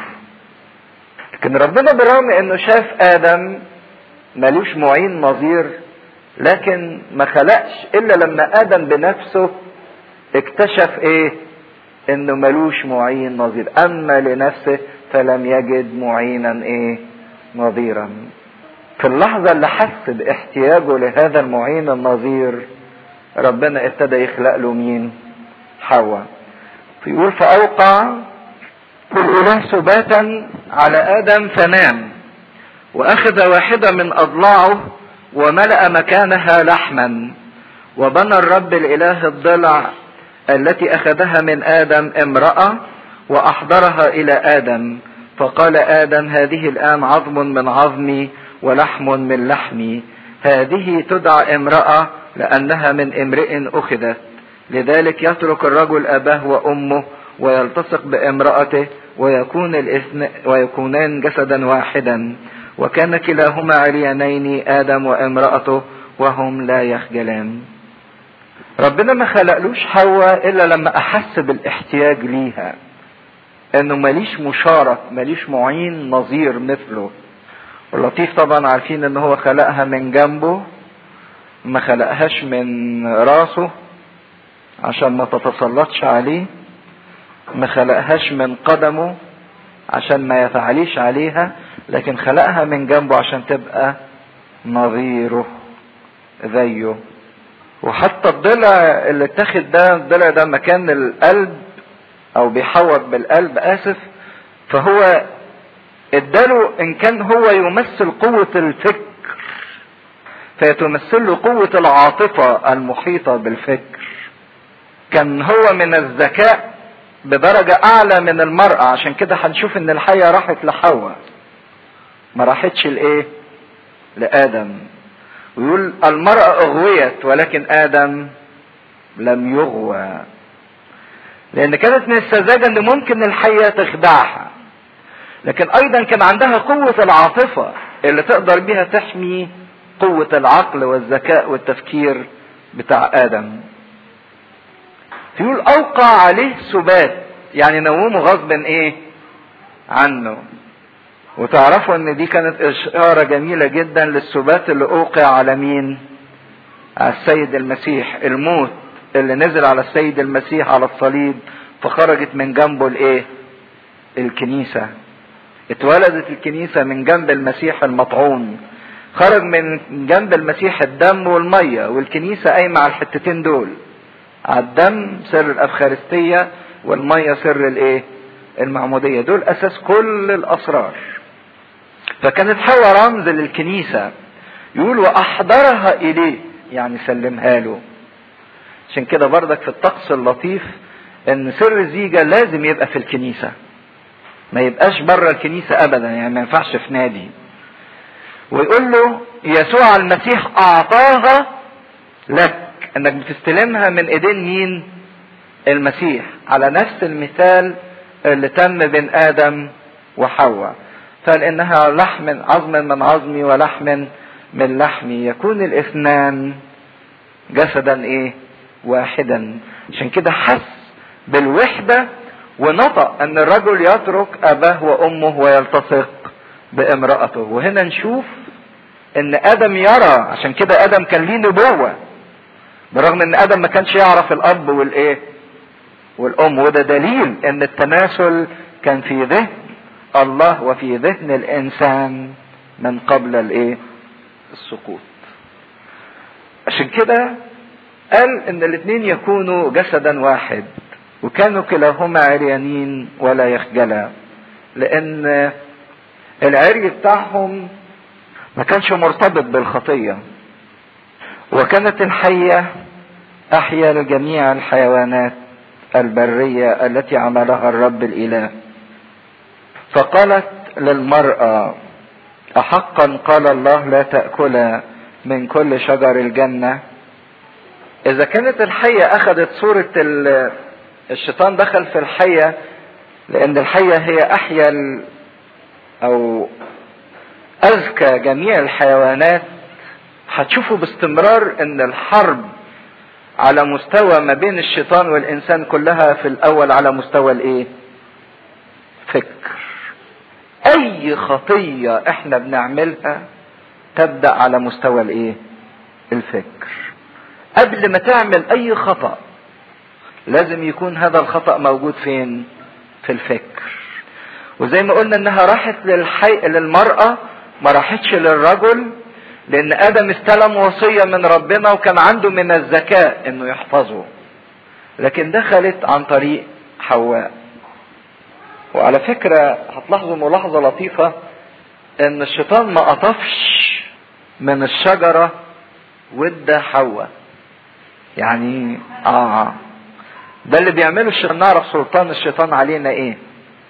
لكن ربنا بالرغم انه شاف ادم ملوش معين نظير لكن ما خلقش الا لما ادم بنفسه اكتشف ايه انه ملوش معين نظير اما لنفسه فلم يجد معينا ايه نظيرا في اللحظة اللي حس باحتياجه لهذا المعين النظير ربنا ابتدى يخلق له مين حواء فيقول فأوقع الإله سباتا على آدم فنام وأخذ واحدة من أضلاعه وملأ مكانها لحما وبنى الرب الإله الضلع التي أخذها من آدم امرأة وأحضرها إلى آدم فقال آدم هذه الآن عظم من عظمي ولحم من لحمي هذه تدعى امرأة لأنها من امرئ أخذت لذلك يترك الرجل أباه وأمه ويلتصق بامرأته ويكون الاثن ويكونان جسدا واحدا وكان كلاهما عريانين آدم وامرأته وهم لا يخجلان ربنا ما خلقلوش حواء إلا لما أحس بالاحتياج ليها إنه ماليش مشارك ماليش معين نظير مثله واللطيف طبعا عارفين إن هو خلقها من جنبه ما خلقهاش من راسه عشان ما تتسلطش عليه ما خلقهاش من قدمه عشان ما يفعليش عليها لكن خلقها من جنبه عشان تبقى نظيره زيه وحتى الضلع اللي اتاخد ده الضلع ده مكان القلب او بيحوط بالقلب اسف فهو اداله ان كان هو يمثل قوة الفكر فيتمثل له قوة العاطفة المحيطة بالفكر كان هو من الذكاء بدرجة أعلى من المرأة عشان كده هنشوف إن الحية راحت لحواء ما راحتش لإيه؟ لآدم ويقول المرأة أغويت ولكن آدم لم يغوى لأن كانت من السذاجة إن ممكن الحية تخدعها لكن أيضا كان عندها قوة العاطفة اللي تقدر بيها تحمي قوة العقل والذكاء والتفكير بتاع آدم يقول أوقع عليه سبات يعني نومه غصب ايه عنه وتعرفوا ان دي كانت اشارة جميلة جدا للسبات اللي اوقع على مين على السيد المسيح الموت اللي نزل على السيد المسيح على الصليب فخرجت من جنبه الايه الكنيسة اتولدت الكنيسة من جنب المسيح المطعون خرج من جنب المسيح الدم والمية والكنيسة قايمة على الحتتين دول على الدم سر الأفخارستية والمية سر الايه المعمودية دول أساس كل الأسرار فكانت حواء رمز للكنيسة يقول وأحضرها إليه يعني سلمها له عشان كده بردك في الطقس اللطيف ان سر الزيجة لازم يبقى في الكنيسة ما يبقاش بره الكنيسة ابدا يعني ما ينفعش في نادي ويقول له يسوع المسيح اعطاها لك انك بتستلمها من ايدين مين المسيح على نفس المثال اللي تم بين ادم وحواء قال انها لحم عظم من عظمي ولحم من لحمي يكون الاثنان جسدا ايه واحدا عشان كده حس بالوحدة ونطق ان الرجل يترك اباه وامه ويلتصق بامرأته وهنا نشوف ان ادم يرى عشان كده ادم كان ليه نبوة برغم ان ادم ما كانش يعرف الاب والايه والام وده دليل ان التماثل كان في ذهن الله وفي ذهن الانسان من قبل الايه السقوط عشان كده قال ان الاثنين يكونوا جسدا واحد وكانوا كلاهما عريانين ولا يخجلا لان العري بتاعهم ما كانش مرتبط بالخطية وكانت الحية احيا لجميع الحيوانات البرية التي عملها الرب الاله فقالت للمرأة احقا قال الله لا تأكلا من كل شجر الجنة اذا كانت الحية اخذت صورة الشيطان دخل في الحية لان الحية هي احيا او اذكى جميع الحيوانات هتشوفوا باستمرار ان الحرب على مستوى ما بين الشيطان والانسان كلها في الاول على مستوى الايه فكر اي خطية احنا بنعملها تبدأ على مستوى الايه الفكر قبل ما تعمل اي خطأ لازم يكون هذا الخطأ موجود فين في الفكر وزي ما قلنا انها راحت للحي... للمرأة ما راحتش للرجل لان ادم استلم وصية من ربنا وكان عنده من الذكاء انه يحفظه لكن دخلت عن طريق حواء وعلى فكرة هتلاحظوا ملاحظة لطيفة ان الشيطان ما قطفش من الشجرة وادى حواء يعني اه ده اللي بيعمله الشيطان نعرف سلطان الشيطان علينا ايه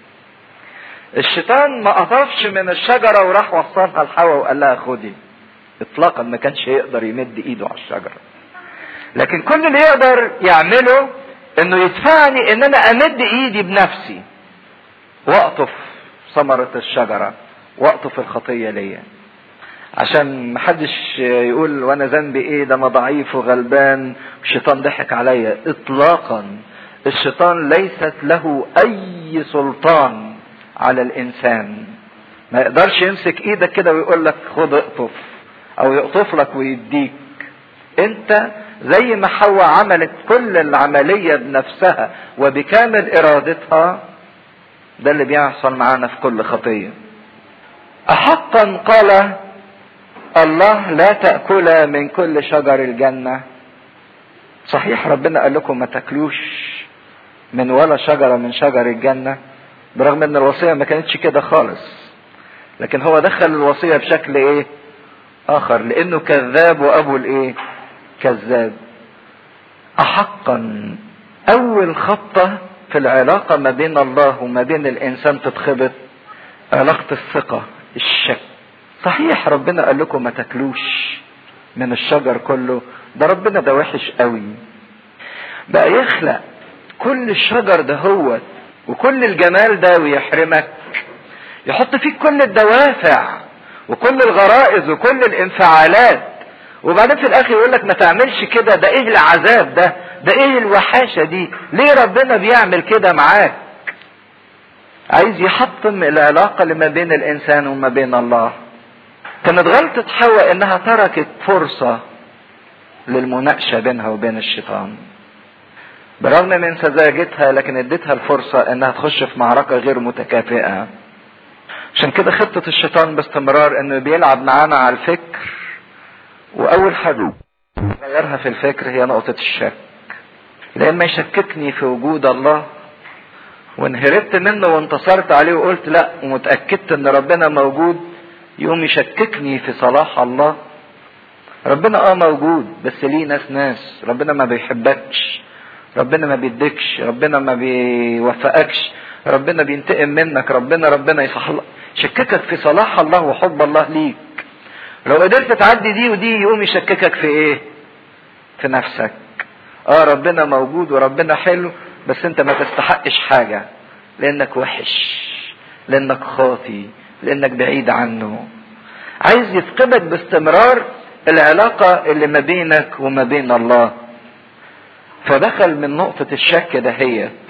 الشيطان ما قطفش من الشجرة وراح وصلها لحواء وقال لها خدي اطلاقا ما كانش يقدر يمد ايده على الشجرة لكن كل اللي يقدر يعمله انه يدفعني ان انا امد ايدي بنفسي واقطف ثمرة الشجرة واقطف الخطية ليا عشان محدش يقول وانا ذنبي ايه ده انا ضعيف وغلبان الشيطان ضحك عليا اطلاقا الشيطان ليست له اي سلطان على الانسان ما يقدرش يمسك ايدك كده ويقول لك خد اقطف او يقطف لك ويديك انت زي ما حواء عملت كل العملية بنفسها وبكامل ارادتها ده اللي بيحصل معانا في كل خطية احقا قال الله لا تأكل من كل شجر الجنة صحيح ربنا قال لكم ما تاكلوش من ولا شجرة من شجر الجنة برغم ان الوصية ما كانتش كده خالص لكن هو دخل الوصية بشكل ايه اخر لانه كذاب وابو الايه كذاب احقا اول خطة في العلاقة ما بين الله وما بين الانسان تتخبط علاقة الثقة الشك صحيح ربنا قال لكم ما تاكلوش من الشجر كله ده ربنا ده وحش قوي بقى يخلق كل الشجر ده هو وكل الجمال ده ويحرمك يحط فيك كل الدوافع وكل الغرائز وكل الانفعالات وبعدين في الاخر يقول لك ما تعملش كده ده ايه العذاب ده ده ايه الوحاشه دي ليه ربنا بيعمل كده معاك عايز يحطم العلاقه اللي ما بين الانسان وما بين الله كانت غلطه حواء انها تركت فرصه للمناقشه بينها وبين الشيطان برغم من سذاجتها لكن اديتها الفرصه انها تخش في معركه غير متكافئه عشان كده خطه الشيطان باستمرار انه بيلعب معانا على الفكر واول حاجه غيرها في الفكر هي نقطه الشك لان ما يشككني في وجود الله وان هربت منه وانتصرت عليه وقلت لا ومتاكدت ان ربنا موجود يقوم يشككني في صلاح الله ربنا اه موجود بس ليه ناس ناس ربنا ما بيحبكش ربنا ما بيديكش ربنا ما بيوفقكش ربنا بينتقم منك ربنا ربنا يصح شككك في صلاح الله وحب الله ليك لو قدرت تعدي دي ودي يقوم يشككك في ايه في نفسك اه ربنا موجود وربنا حلو بس انت ما تستحقش حاجة لانك وحش لانك خاطي لانك بعيد عنه عايز يفقدك باستمرار العلاقة اللي ما بينك وما بين الله فدخل من نقطة الشك دهيت